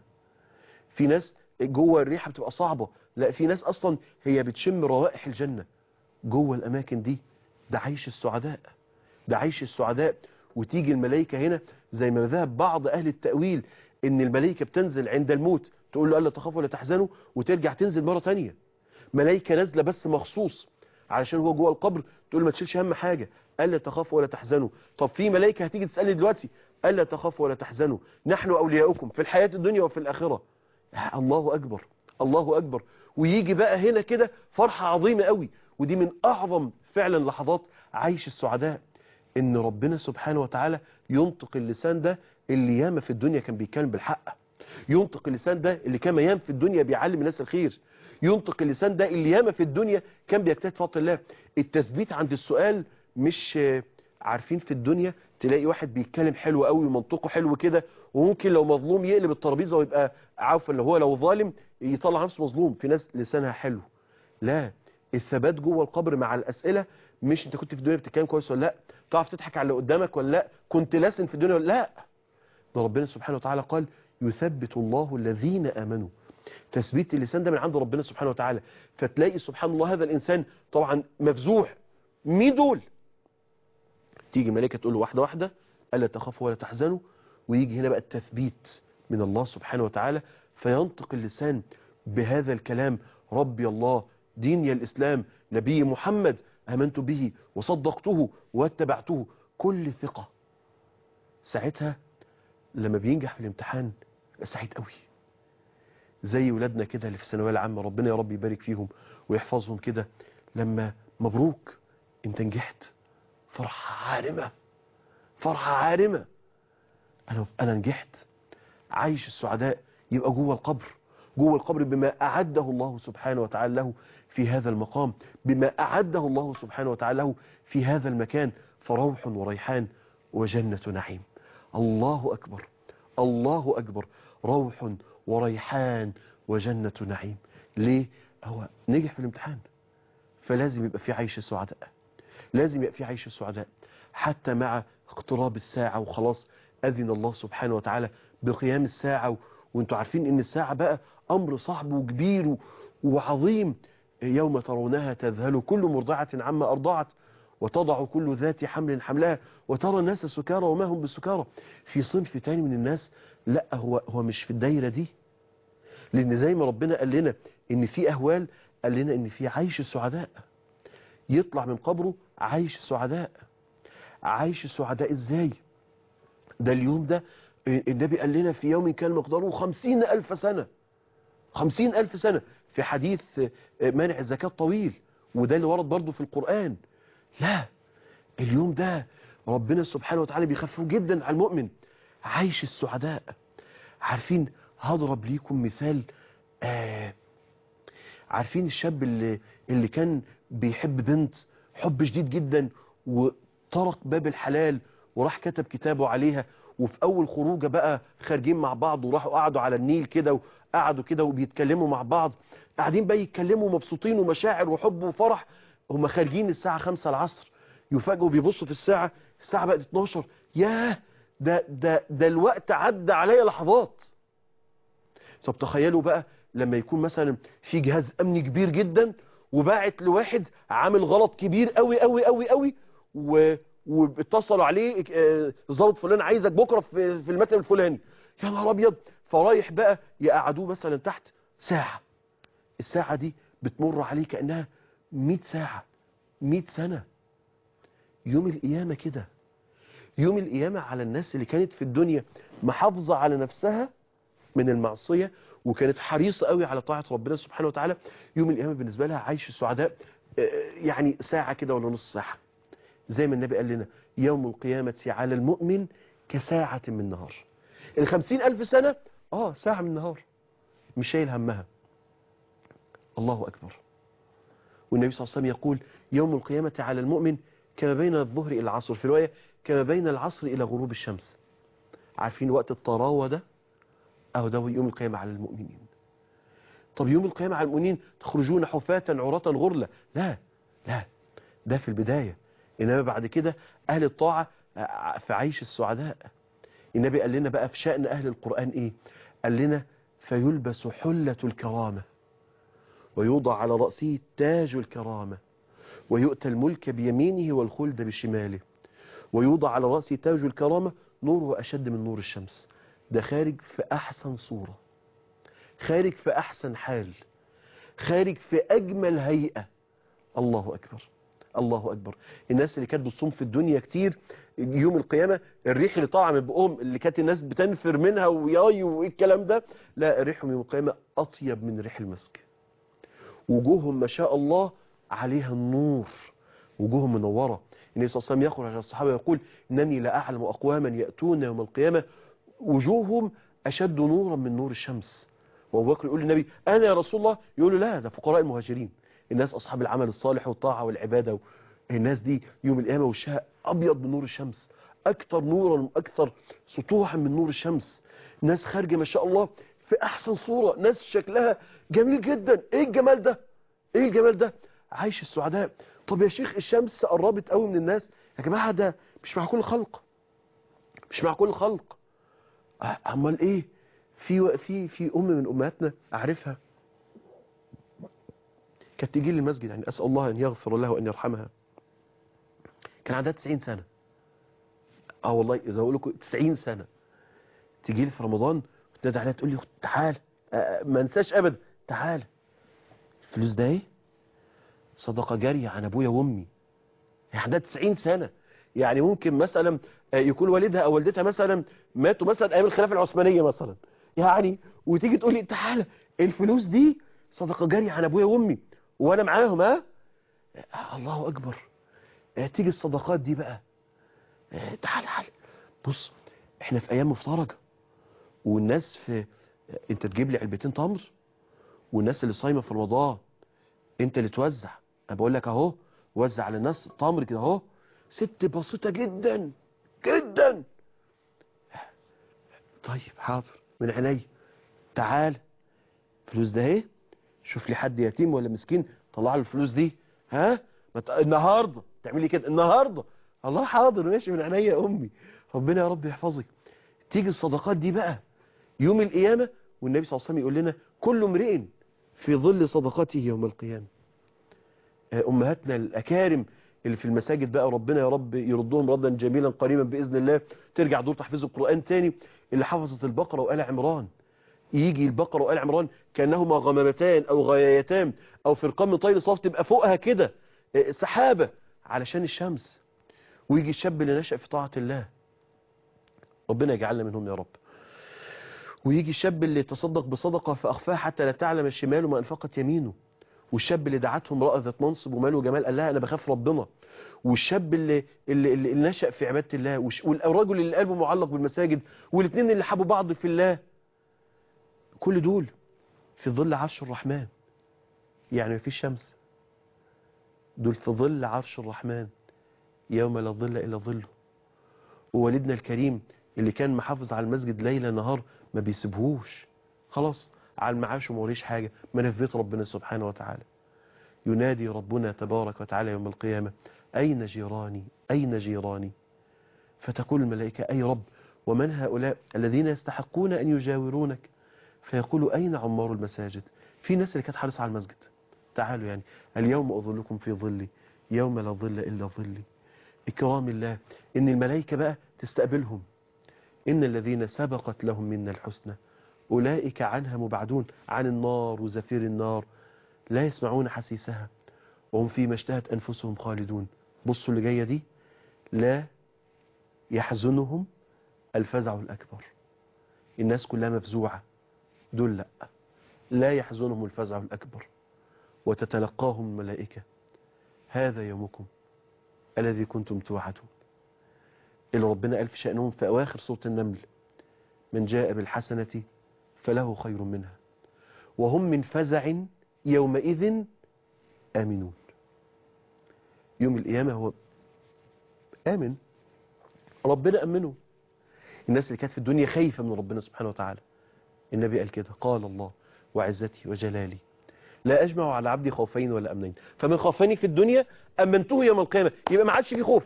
في ناس جوه الريحة بتبقى صعبة لا في ناس اصلا هي بتشم روائح الجنة جوه الاماكن دي ده عيش السعداء ده عيش السعداء وتيجي الملائكة هنا زي ما ذهب بعض اهل التأويل ان الملائكة بتنزل عند الموت تقول له ألا تخافوا ولا تحزنوا وترجع تنزل مرة تانية ملائكة نازلة بس مخصوص علشان هو جوه القبر تقول ما تشيلش هم حاجة ألا تخافوا ولا تحزنوا طب في ملائكة هتيجي تسألني دلوقتي ألا تخافوا ولا تحزنوا نحن أولياؤكم في الحياة الدنيا وفي الآخرة الله أكبر الله أكبر ويجي بقى هنا كده فرحة عظيمة قوي ودي من أعظم فعلا لحظات عيش السعداء ان ربنا سبحانه وتعالى ينطق اللسان ده اللي ياما في الدنيا كان بيتكلم بالحق ينطق اللسان ده اللي كان ياما في الدنيا بيعلم الناس الخير ينطق اللسان ده اللي ياما في الدنيا كان بيجتهد فضل الله التثبيت عند السؤال مش عارفين في الدنيا تلاقي واحد بيتكلم حلو قوي ومنطقه حلو كده وممكن لو مظلوم يقلب الترابيزه ويبقى عارف اللي هو لو ظالم يطلع نفسه مظلوم في ناس لسانها حلو لا الثبات جوه القبر مع الاسئله مش انت كنت في الدنيا بتتكلم كويس ولا لا تعرف تضحك على اللي قدامك ولا لا كنت لاسن في الدنيا ولا لا ده ربنا سبحانه وتعالى قال يثبت الله الذين امنوا تثبيت اللسان ده من عند ربنا سبحانه وتعالى فتلاقي سبحان الله هذا الانسان طبعا مفزوح مين دول تيجي الملائكه تقول له واحده واحده الا تخافوا ولا تحزنوا ويجي هنا بقى التثبيت من الله سبحانه وتعالى فينطق اللسان بهذا الكلام ربي الله ديني الاسلام نبي محمد آمنت به وصدقته واتبعته كل ثقة ساعتها لما بينجح في الامتحان سعيد قوي زي ولادنا كده اللي في الثانويه العامة ربنا يا رب يبارك فيهم ويحفظهم كده لما مبروك انت نجحت فرحة عارمة فرحة عارمة انا انا نجحت عايش السعداء يبقى جوه القبر جوه القبر بما أعده الله سبحانه وتعالى له في هذا المقام بما أعده الله سبحانه وتعالى له في هذا المكان فروح وريحان وجنة نعيم الله أكبر الله أكبر روح وريحان وجنة نعيم ليه؟ هو نجح في الامتحان فلازم يبقى في عيش السعداء لازم يبقى في عيش السعداء حتى مع اقتراب الساعة وخلاص أذن الله سبحانه وتعالى بقيام الساعة و... وانتوا عارفين ان الساعة بقى أمر صعب وكبير و... وعظيم يوم ترونها تذهل كل مرضعة عما أرضعت وتضع كل ذات حمل حملها وترى الناس سكارى وما هم بسكارى في صنف تاني من الناس لا هو هو مش في الدايرة دي لأن زي ما ربنا قال لنا إن في أهوال قال لنا إن في عيش السعداء يطلع من قبره عيش السعداء عيش السعداء إزاي ده اليوم ده النبي قال لنا في يوم كان مقداره خمسين ألف سنة خمسين ألف سنة في حديث مانع الزكاة طويل وده اللي ورد برضه في القرآن لا اليوم ده ربنا سبحانه وتعالى بيخففه جدا على المؤمن عيش السعداء عارفين هضرب ليكم مثال آه عارفين الشاب اللي, اللي كان بيحب بنت حب شديد جدا وطرق باب الحلال وراح كتب كتابه عليها وفي اول خروجه بقى خارجين مع بعض وراحوا قعدوا على النيل كده وقعدوا كده وبيتكلموا مع بعض قاعدين بقى يتكلموا مبسوطين ومشاعر وحب وفرح هم خارجين الساعة 5 العصر يفاجئوا بيبصوا في الساعة الساعة بقت 12 ياه ده ده ده الوقت عدى عليا لحظات طب تخيلوا بقى لما يكون مثلا في جهاز امني كبير جدا وباعت لواحد عامل غلط كبير قوي قوي قوي قوي و واتصلوا عليه ظابط فلان عايزك بكره في في المكتب الفلاني يا نهار ابيض فرايح بقى يقعدوه مثلا تحت ساعه الساعه دي بتمر عليه كانها 100 ساعه 100 سنه يوم القيامه كده يوم القيامه على الناس اللي كانت في الدنيا محافظه على نفسها من المعصيه وكانت حريصه قوي على طاعه ربنا سبحانه وتعالى يوم القيامه بالنسبه لها عيش السعداء يعني ساعه كده ولا نص ساعه زي ما النبي قال لنا يوم القيامة على المؤمن كساعة من نهار الخمسين ألف سنة آه ساعة من نهار مش شايل همها الله أكبر والنبي صلى الله عليه وسلم يقول يوم القيامة على المؤمن كما بين الظهر إلى العصر في رواية كما بين العصر إلى غروب الشمس عارفين وقت الطراوة ده أهو ده يوم القيامة على المؤمنين طب يوم القيامة على المؤمنين تخرجون حفاة عراة غرلة لا لا ده في البداية إنما بعد كده أهل الطاعة في عيش السعداء النبي قال لنا بقى في شأن أهل القرآن إيه قال لنا فيلبس حلة الكرامة ويوضع على رأسه تاج الكرامة ويؤتى الملك بيمينه والخلد بشماله ويوضع على رأسه تاج الكرامة نوره أشد من نور الشمس ده خارج في أحسن صورة خارج في أحسن حال خارج في أجمل هيئة الله أكبر الله أكبر الناس اللي كانت بتصوم في الدنيا كتير يوم القيامة الريح اللي طالعه من بقهم اللي كانت الناس بتنفر منها وياي وايه الكلام ده لا ريحهم يوم القيامة أطيب من ريح المسك وجوههم ما شاء الله عليها النور وجوههم منورة النبي صلى الله عليه وسلم يخرج على الصحابة ويقول إنني لا أعلم أقواما يأتون يوم القيامة وجوههم أشد نورا من نور الشمس وابو بكر يقول للنبي أنا يا رسول الله يقول له لا ده فقراء المهاجرين الناس أصحاب العمل الصالح والطاعة والعبادة الناس دي يوم القيامة وشها أبيض من نور الشمس أكثر نورا وأكثر سطوحا من نور الشمس ناس خارجة ما شاء الله في أحسن صورة ناس شكلها جميل جدا إيه الجمال ده إيه الجمال ده عايش السعداء طب يا شيخ الشمس قربت قوي من الناس يا جماعة ده مش مع كل الخلق مش مع كل الخلق امال ايه في في في ام من امهاتنا اعرفها كانت تيجي لي المسجد يعني اسال الله ان يغفر لها وان يرحمها كان عندها 90 سنه اه والله اذا اقول لكم 90 سنه تيجي لي في رمضان وتنادي عليها تقول لي تعال آه ما انساش ابدا تعال الفلوس ده ايه صدقه جاريه عن ابويا وامي هي عندها 90 سنه يعني ممكن مثلا يكون والدها او والدتها مثلا ماتوا مثلا ايام الخلافه العثمانيه مثلا يعني وتيجي تقول لي تعالى الفلوس دي صدقه جاريه عن ابويا وامي وانا معاهم ها الله اكبر تيجي الصدقات دي بقى تعال تعال بص احنا في ايام مفترجه والناس في انت تجيب لي علبتين تمر والناس اللي صايمه في رمضان انت اللي توزع انا بقول لك اهو وزع على الناس تمر كده اهو ست بسيطة جدا جدا طيب حاضر من عيني تعال فلوس ده ايه شوف لي حد يتيم ولا مسكين طلع له الفلوس دي ها مت... النهارده تعملي كده النهارده الله حاضر ماشي من عينيا يا امي ربنا يا رب يحفظك تيجي الصدقات دي بقى يوم القيامه والنبي صلى الله عليه وسلم يقول لنا كل امرئ في ظل صدقته يوم القيامه أمهاتنا الأكارم اللي في المساجد بقى ربنا يا رب يردهم ردا جميلا قريبا بإذن الله ترجع دور تحفيظ القرآن تاني اللي حفظت البقرة وآل عمران يجي البقرة وآل عمران كأنهما غمامتان أو غايتان أو فرقان من طير صاف تبقى فوقها كده سحابة علشان الشمس ويجي الشاب اللي نشأ في طاعة الله ربنا يجعلنا منهم يا رب ويجي الشاب اللي تصدق بصدقة فأخفاها حتى لا تعلم الشمال ما أنفقت يمينه والشاب اللي دعته امرأة ذات منصب ومال وجمال قال لها أنا بخاف ربنا والشاب اللي, اللي, اللي نشأ في عبادة الله والرجل اللي قلبه معلق بالمساجد والاثنين اللي حبوا بعض في الله كل دول في ظل عرش الرحمن يعني مفيش شمس دول في ظل عرش الرحمن يوم لا ظل إلا ظله ووالدنا الكريم اللي كان محافظ على المسجد ليلة نهار ما بيسيبهوش خلاص على المعاش وموريش حاجة ما نفيت ربنا سبحانه وتعالى ينادي ربنا تبارك وتعالى يوم القيامة أين جيراني أين جيراني فتقول الملائكة أي رب ومن هؤلاء الذين يستحقون أن يجاورونك فيقول أين عمار المساجد في ناس اللي كانت حارسة على المسجد تعالوا يعني اليوم أظلكم في ظلي يوم لا ظل إلا ظلي إكرام الله إن الملائكة بقى تستقبلهم إن الذين سبقت لهم منا الحسنى أولئك عنها مبعدون عن النار وزفير النار لا يسمعون حسيسها وهم فيما اشتهت أنفسهم خالدون بصوا اللي جاية دي لا يحزنهم الفزع الأكبر الناس كلها مفزوعة دول لا لا يحزنهم الفزع الأكبر وتتلقاهم الملائكة هذا يومكم الذي كنتم توعدون اللي ربنا قال في شأنهم في أواخر سورة النمل من جاء بالحسنة فله خير منها وهم من فزع يومئذ آمنون يوم القيامة هو آمن ربنا أمنه الناس اللي كانت في الدنيا خايفة من ربنا سبحانه وتعالى النبي قال كده قال الله وعزتي وجلالي لا أجمع على عبدي خوفين ولا أمنين فمن خافني في الدنيا أمنته يوم القيامة يبقى ما عادش في خوف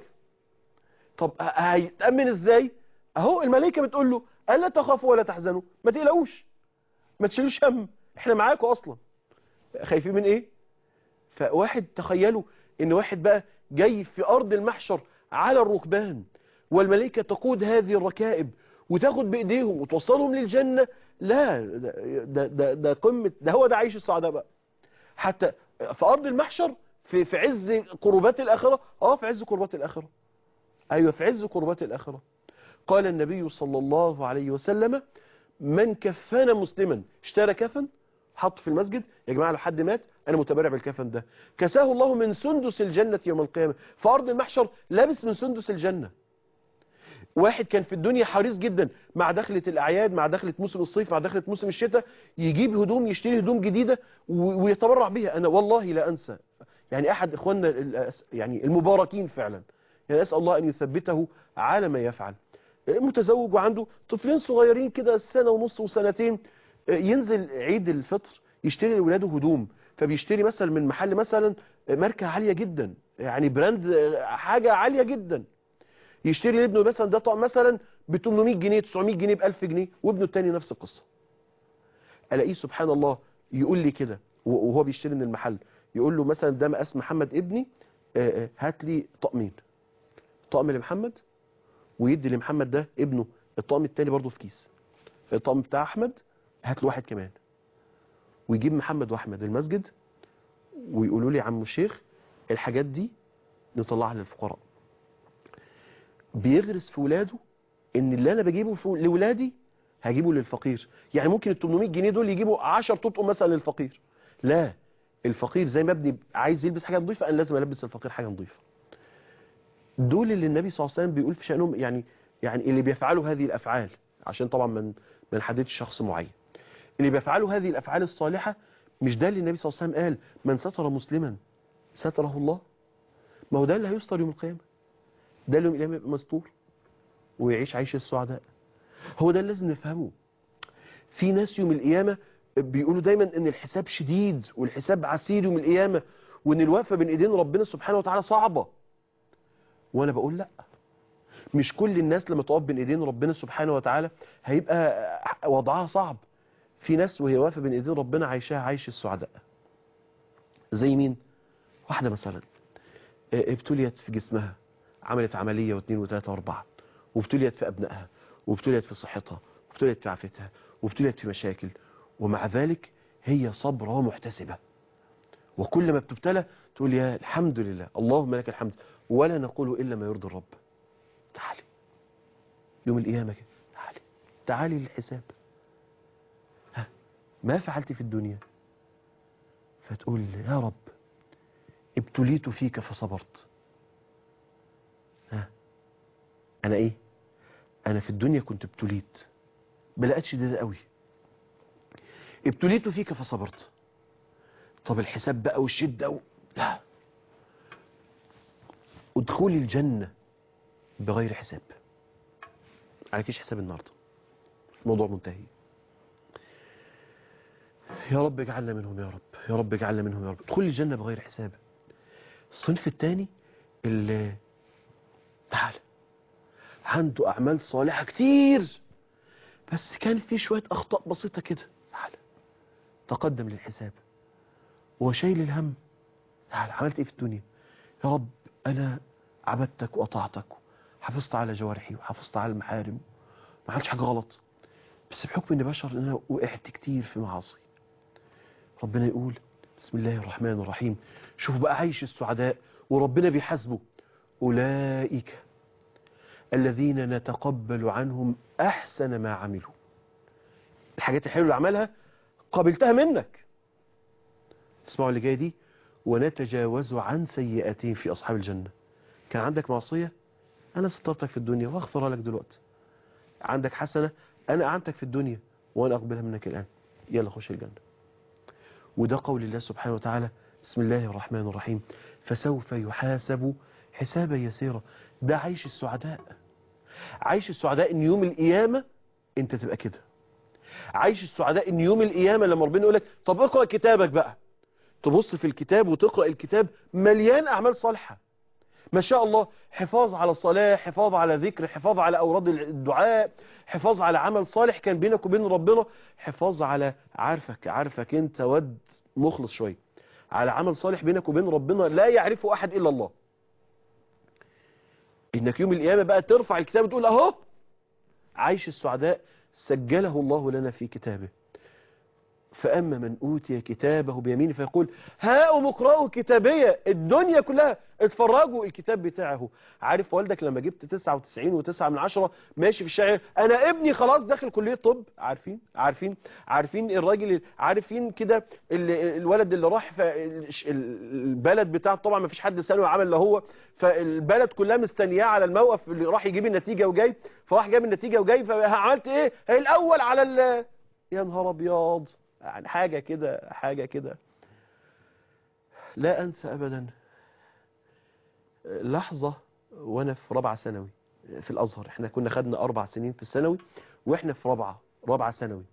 طب هيتأمن ازاي اهو الملائكة بتقول له ألا تخافوا ولا تحزنوا ما تقلقوش ما تشيلوش هم احنا معاكم اصلا خايفين من ايه فواحد تخيلوا ان واحد بقى جاي في ارض المحشر على الركبان والملائكة تقود هذه الركائب وتاخد بايديهم وتوصلهم للجنة لا ده, ده, ده قمة ده هو ده عيش السعداء بقى حتى في ارض المحشر في, في عز قربات الاخرة اه في عز قربات الاخرة أيوة في عز قربات الآخرة قال النبي صلى الله عليه وسلم من كفن مسلما اشترى كفن حط في المسجد يا جماعة لو حد مات أنا متبرع بالكفن ده كساه الله من سندس الجنة يوم القيامة في أرض المحشر لابس من سندس الجنة واحد كان في الدنيا حريص جدا مع دخلة الأعياد مع دخلة موسم الصيف مع دخلة موسم الشتاء يجيب هدوم يشتري هدوم جديدة ويتبرع بها أنا والله لا أنسى يعني أحد إخواننا يعني المباركين فعلا يعني أسأل الله أن يثبته على ما يفعل متزوج وعنده طفلين صغيرين كده سنة ونص وسنتين ينزل عيد الفطر يشتري لولاده هدوم فبيشتري مثلا من محل مثلا ماركة عالية جدا يعني براند حاجة عالية جدا يشتري لابنه مثلا ده طقم مثلا ب 800 جنيه 900 جنيه ب 1000 جنيه وابنه التاني نفس القصة الاقيه سبحان الله يقول لي كده وهو بيشتري من المحل يقول له مثلا ده مقاس محمد ابني هات لي طقمين طقم لمحمد ويدي لمحمد ده ابنه الطقم التاني برضه في كيس الطقم بتاع احمد هات له واحد كمان ويجيب محمد واحمد المسجد ويقولوا لي عم الشيخ الحاجات دي نطلعها للفقراء بيغرس في ولاده ان اللي انا بجيبه في لولادي هجيبه للفقير يعني ممكن ال 800 جنيه دول يجيبوا 10 تطقم مثلا للفقير لا الفقير زي ما ابني عايز يلبس حاجه نظيفه انا لازم البس الفقير حاجه نظيفه دول اللي النبي صلى الله عليه وسلم بيقول في شأنهم يعني يعني اللي بيفعلوا هذه الأفعال عشان طبعا من ما نحددش شخص معين اللي بيفعلوا هذه الأفعال الصالحة مش ده اللي النبي صلى الله عليه وسلم قال من ستر مسلما ستره الله ما هو ده اللي هيستر يوم القيامة ده اللي يوم القيامة يبقى مستور ويعيش عيش السعداء هو ده اللي لازم نفهمه في ناس يوم القيامة بيقولوا دايما ان الحساب شديد والحساب عسير يوم القيامة وان الوقفة بين ايدين ربنا سبحانه وتعالى صعبة وانا بقول لا مش كل الناس لما تقف بين ايدين ربنا سبحانه وتعالى هيبقى وضعها صعب في ناس وهي واقفه بين ايدين ربنا عايشاها عيش السعداء زي مين واحدة مثلا آه، ابتليت في جسمها عملت عملية واثنين وثلاثة واربعة وابتليت في أبنائها وابتليت في صحتها وابتليت في عافيتها وابتليت في مشاكل ومع ذلك هي صبرة ومحتسبة وكل ما بتبتلى تقول يا الحمد لله اللهم لك الحمد ولا نقول إلا ما يرضي الرب تعالي يوم القيامة كده تعالي تعالي للحساب ها ما فعلت في الدنيا فتقول يا رب ابتليت فيك فصبرت ها انا ايه انا في الدنيا كنت ابتليت بلاقات شديدة قوي ابتليت فيك فصبرت طب الحساب بقى والشدة و... لا ادخلي الجنة بغير حساب عليكيش حساب النهارده الموضوع منتهي يا رب اجعلنا منهم يا رب يا رب اجعلنا منهم يا رب ادخلي الجنة بغير حساب الصنف الثاني اللي تعال عنده أعمال صالحة كتير بس كان في شوية أخطاء بسيطة كده تعال تقدم للحساب وشايل الهم تعال عملت إيه في الدنيا يا رب أنا عبدتك وأطعتك حافظت على جوارحي وحافظت على المحارم ما عملتش حاجة غلط بس بحكم إني بشر إن أنا وقعت كتير في معاصي ربنا يقول بسم الله الرحمن الرحيم شوفوا بقى عيش السعداء وربنا بيحاسبه أولئك الذين نتقبل عنهم أحسن ما عملوا الحاجات الحلوة اللي عملها قبلتها منك اسمعوا اللي جاي دي ونتجاوز عن سيئاتهم في أصحاب الجنة كان عندك معصية أنا سترتك في الدنيا وأغفرها لك دلوقتي عندك حسنة أنا أعنتك في الدنيا وأنا أقبلها منك الآن يلا خش الجنة وده قول الله سبحانه وتعالى بسم الله الرحمن الرحيم فسوف يحاسب حسابا يسيرا ده عيش السعداء عيش السعداء ان يوم القيامة انت تبقى كده عيش السعداء ان يوم القيامة لما ربنا يقول لك طب اقرأ كتابك بقى تبص في الكتاب وتقرأ الكتاب مليان اعمال صالحة ما شاء الله حفاظ على صلاة حفاظ على ذكر حفاظ على أوراد الدعاء حفاظ على عمل صالح كان بينك وبين ربنا حفاظ على عارفك عارفك انت ود مخلص شوية على عمل صالح بينك وبين ربنا لا يعرفه أحد إلا الله إنك يوم القيامة بقى ترفع الكتاب وتقول أهو عيش السعداء سجله الله لنا في كتابه فأما من أوتي كتابه بيمينه فيقول هاؤم اقرأوا كتابية الدنيا كلها اتفرجوا الكتاب بتاعه عارف والدك لما جبت 99 و9 من عشرة ماشي في الشارع أنا ابني خلاص داخل كلية طب عارفين عارفين عارفين الراجل عارفين كده الولد اللي راح البلد بتاعه طبعا ما فيش حد سأله عمل اللي هو فالبلد كلها مستنياه على الموقف اللي راح يجيب النتيجة وجاي فراح جاب النتيجة وجاي فعملت ايه الأول على ال يا نهار أبيض يعني حاجة كده حاجة كده لا أنسى أبدا لحظة وأنا في رابعة ثانوي في الأزهر احنا كنا خدنا أربع سنين في الثانوي وإحنا في رابعة رابعة ثانوي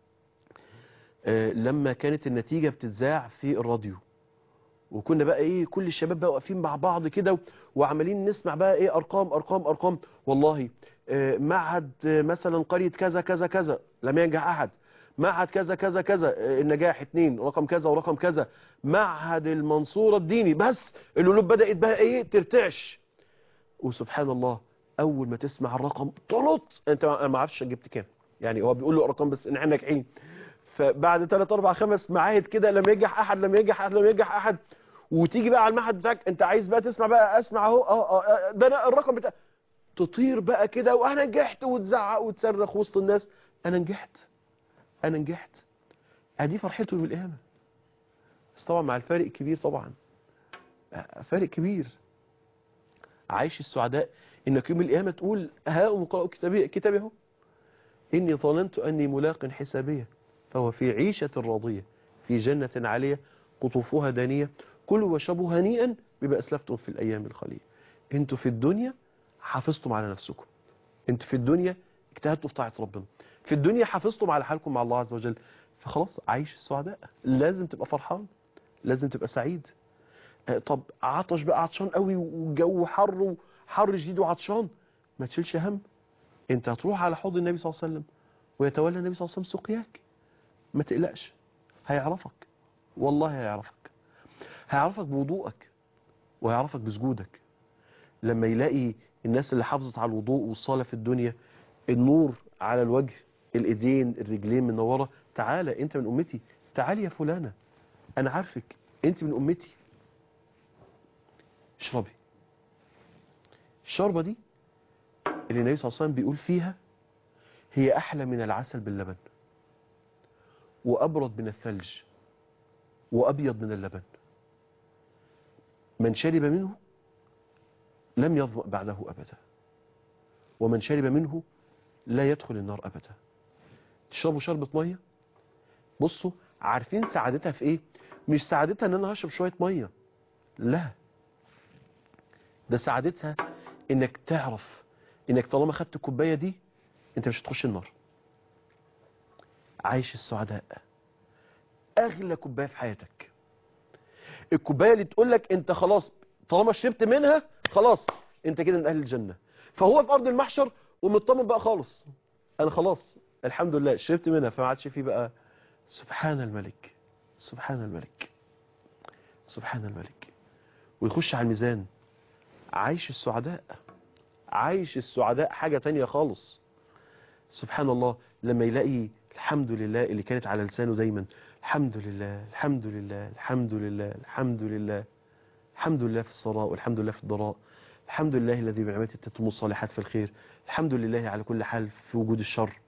لما كانت النتيجة بتتذاع في الراديو وكنا بقى ايه كل الشباب بقى واقفين مع بعض كده وعمالين نسمع بقى ايه ارقام ارقام ارقام والله معهد مثلا قرية كذا كذا كذا لم ينجح احد معهد كذا كذا كذا النجاح اتنين رقم كذا ورقم كذا معهد المنصورة الديني بس القلوب بدأت بقى ايه ترتعش وسبحان الله اول ما تسمع الرقم طلط انت ما عرفش جبت كام يعني هو بيقول له ارقام بس ان احنا ناجحين فبعد 3 4 5 معاهد كده لم ينجح احد لم ينجح احد لم ينجح احد وتيجي بقى على المعهد بتاعك انت عايز بقى تسمع بقى اسمع اهو اه ده انا الرقم بتاع تطير بقى كده وانا نجحت وتزعق وتصرخ وسط الناس انا نجحت انا نجحت ادي فرحته يوم القيامه بس طبعا مع الفارق كبير طبعا فارق كبير عايش السعداء انك يوم القيامه تقول ها اقرأوا كتابي كتابي اهو اني ظننت اني ملاق حسابيه فهو في عيشه راضيه في جنه عاليه قطوفها دانيه كلوا واشربوا هنيئا بما اسلفتم في الايام الخاليه انتوا في الدنيا حافظتم على نفسكم انتوا في الدنيا اجتهدتوا في طاعه ربنا في الدنيا حافظتم على حالكم مع الله عز وجل فخلاص عايش السعداء لازم تبقى فرحان لازم تبقى سعيد طب عطش بقى عطشان قوي وجو حر وحر شديد وعطشان ما تشيلش هم انت هتروح على حوض النبي صلى الله عليه وسلم ويتولى النبي صلى الله عليه وسلم سقياك ما تقلقش هيعرفك والله هيعرفك هيعرفك بوضوءك وهيعرفك بسجودك لما يلاقي الناس اللي حافظت على الوضوء والصلاة في الدنيا النور على الوجه الايدين الرجلين منورة تعالى انت من امتي تعالي يا فلانة انا عارفك انت من امتي اشربي الشوربة دي اللي النبي صلى الله عليه وسلم بيقول فيها هي احلى من العسل باللبن وابرد من الثلج وابيض من اللبن من شرب منه لم يظمأ بعده ابدا ومن شرب منه لا يدخل النار ابدا تشربوا شربة مية بصوا عارفين سعادتها في ايه مش سعادتها ان انا هشرب شوية مية لا ده سعادتها انك تعرف انك طالما خدت الكوباية دي انت مش هتخش النار عايش السعداء اغلى كوباية في حياتك الكوباية اللي تقول لك انت خلاص طالما شربت منها خلاص انت كده من اهل الجنة فهو في ارض المحشر ومطمن بقى خالص انا خلاص الحمد لله شربت منها فما عادش فيه بقى سبحان الملك سبحان الملك سبحان الملك ويخش على الميزان عايش السعداء عايش السعداء حاجة تانية خالص سبحان الله لما يلاقي الحمد لله اللي كانت على لسانه دايما الحمد لله الحمد لله الحمد لله الحمد لله الحمد لله في الصراء والحمد لله في الضراء الحمد لله الذي بنعمته تتم الصالحات في الخير الحمد لله على كل حال في وجود الشر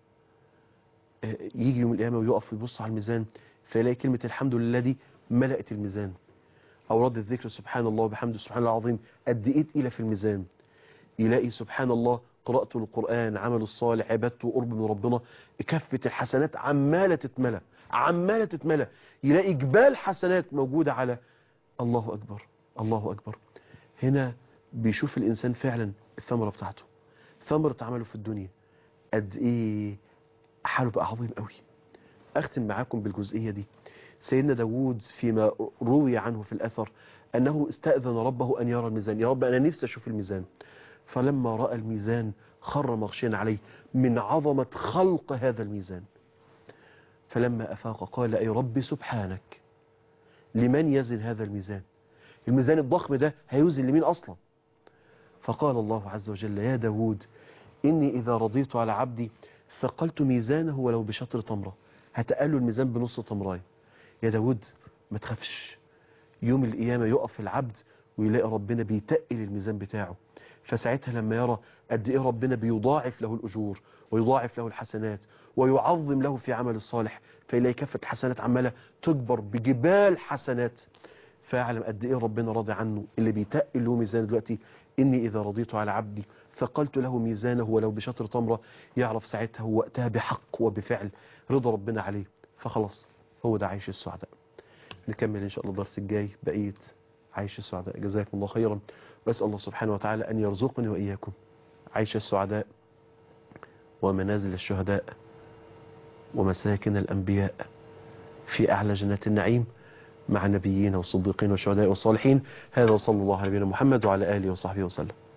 يجي يوم القيامة ويقف ويبص على الميزان فيلاقي كلمة الحمد لله دي ملأت الميزان أوراد الذكر سبحان الله وبحمده سبحان الله العظيم قد إيه تقيلة في الميزان يلاقي سبحان الله قراءته القرآن عمله الصالح عبادته وقرب من ربنا كفة الحسنات عمالة تتملى عمالة تتملى يلاقي جبال حسنات موجودة على الله أكبر الله أكبر هنا بيشوف الإنسان فعلا الثمرة بتاعته ثمرة عمله في الدنيا قد إيه حاله بقى عظيم قوي أختم معاكم بالجزئية دي سيدنا داود فيما روي عنه في الأثر أنه استأذن ربه أن يرى الميزان يا رب أنا نفسي أشوف الميزان فلما رأى الميزان خر مغشيا عليه من عظمة خلق هذا الميزان فلما أفاق قال أي رب سبحانك لمن يزن هذا الميزان الميزان الضخم ده هيوزن لمين أصلا فقال الله عز وجل يا داود إني إذا رضيت على عبدي ثقلت ميزانه ولو بشطر تمرة هتقلوا الميزان بنص تمراية يا داود ما تخافش يوم القيامة يقف العبد ويلاقي ربنا بيتقل الميزان بتاعه فساعتها لما يرى قد ايه ربنا بيضاعف له الأجور ويضاعف له الحسنات ويعظم له في عمل الصالح فيلاقي كفة الحسنات عمالة تكبر بجبال حسنات فيعلم قد ايه ربنا راضي عنه اللي بيتقل له ميزان دلوقتي إني إذا رضيت على عبدي ثقلت له ميزانه ولو بشطر تمرة يعرف ساعتها وقتها بحق وبفعل رضا ربنا عليه فخلاص هو ده عيش السعداء نكمل إن شاء الله الدرس الجاي بقية عيش السعداء جزاكم الله خيرا وأسأل الله سبحانه وتعالى أن يرزقني وإياكم عيش السعداء ومنازل الشهداء ومساكن الأنبياء في أعلى جنات النعيم مع النبيين والصديقين والشهداء والصالحين هذا وصلى الله على نبينا محمد وعلى آله وصحبه وسلم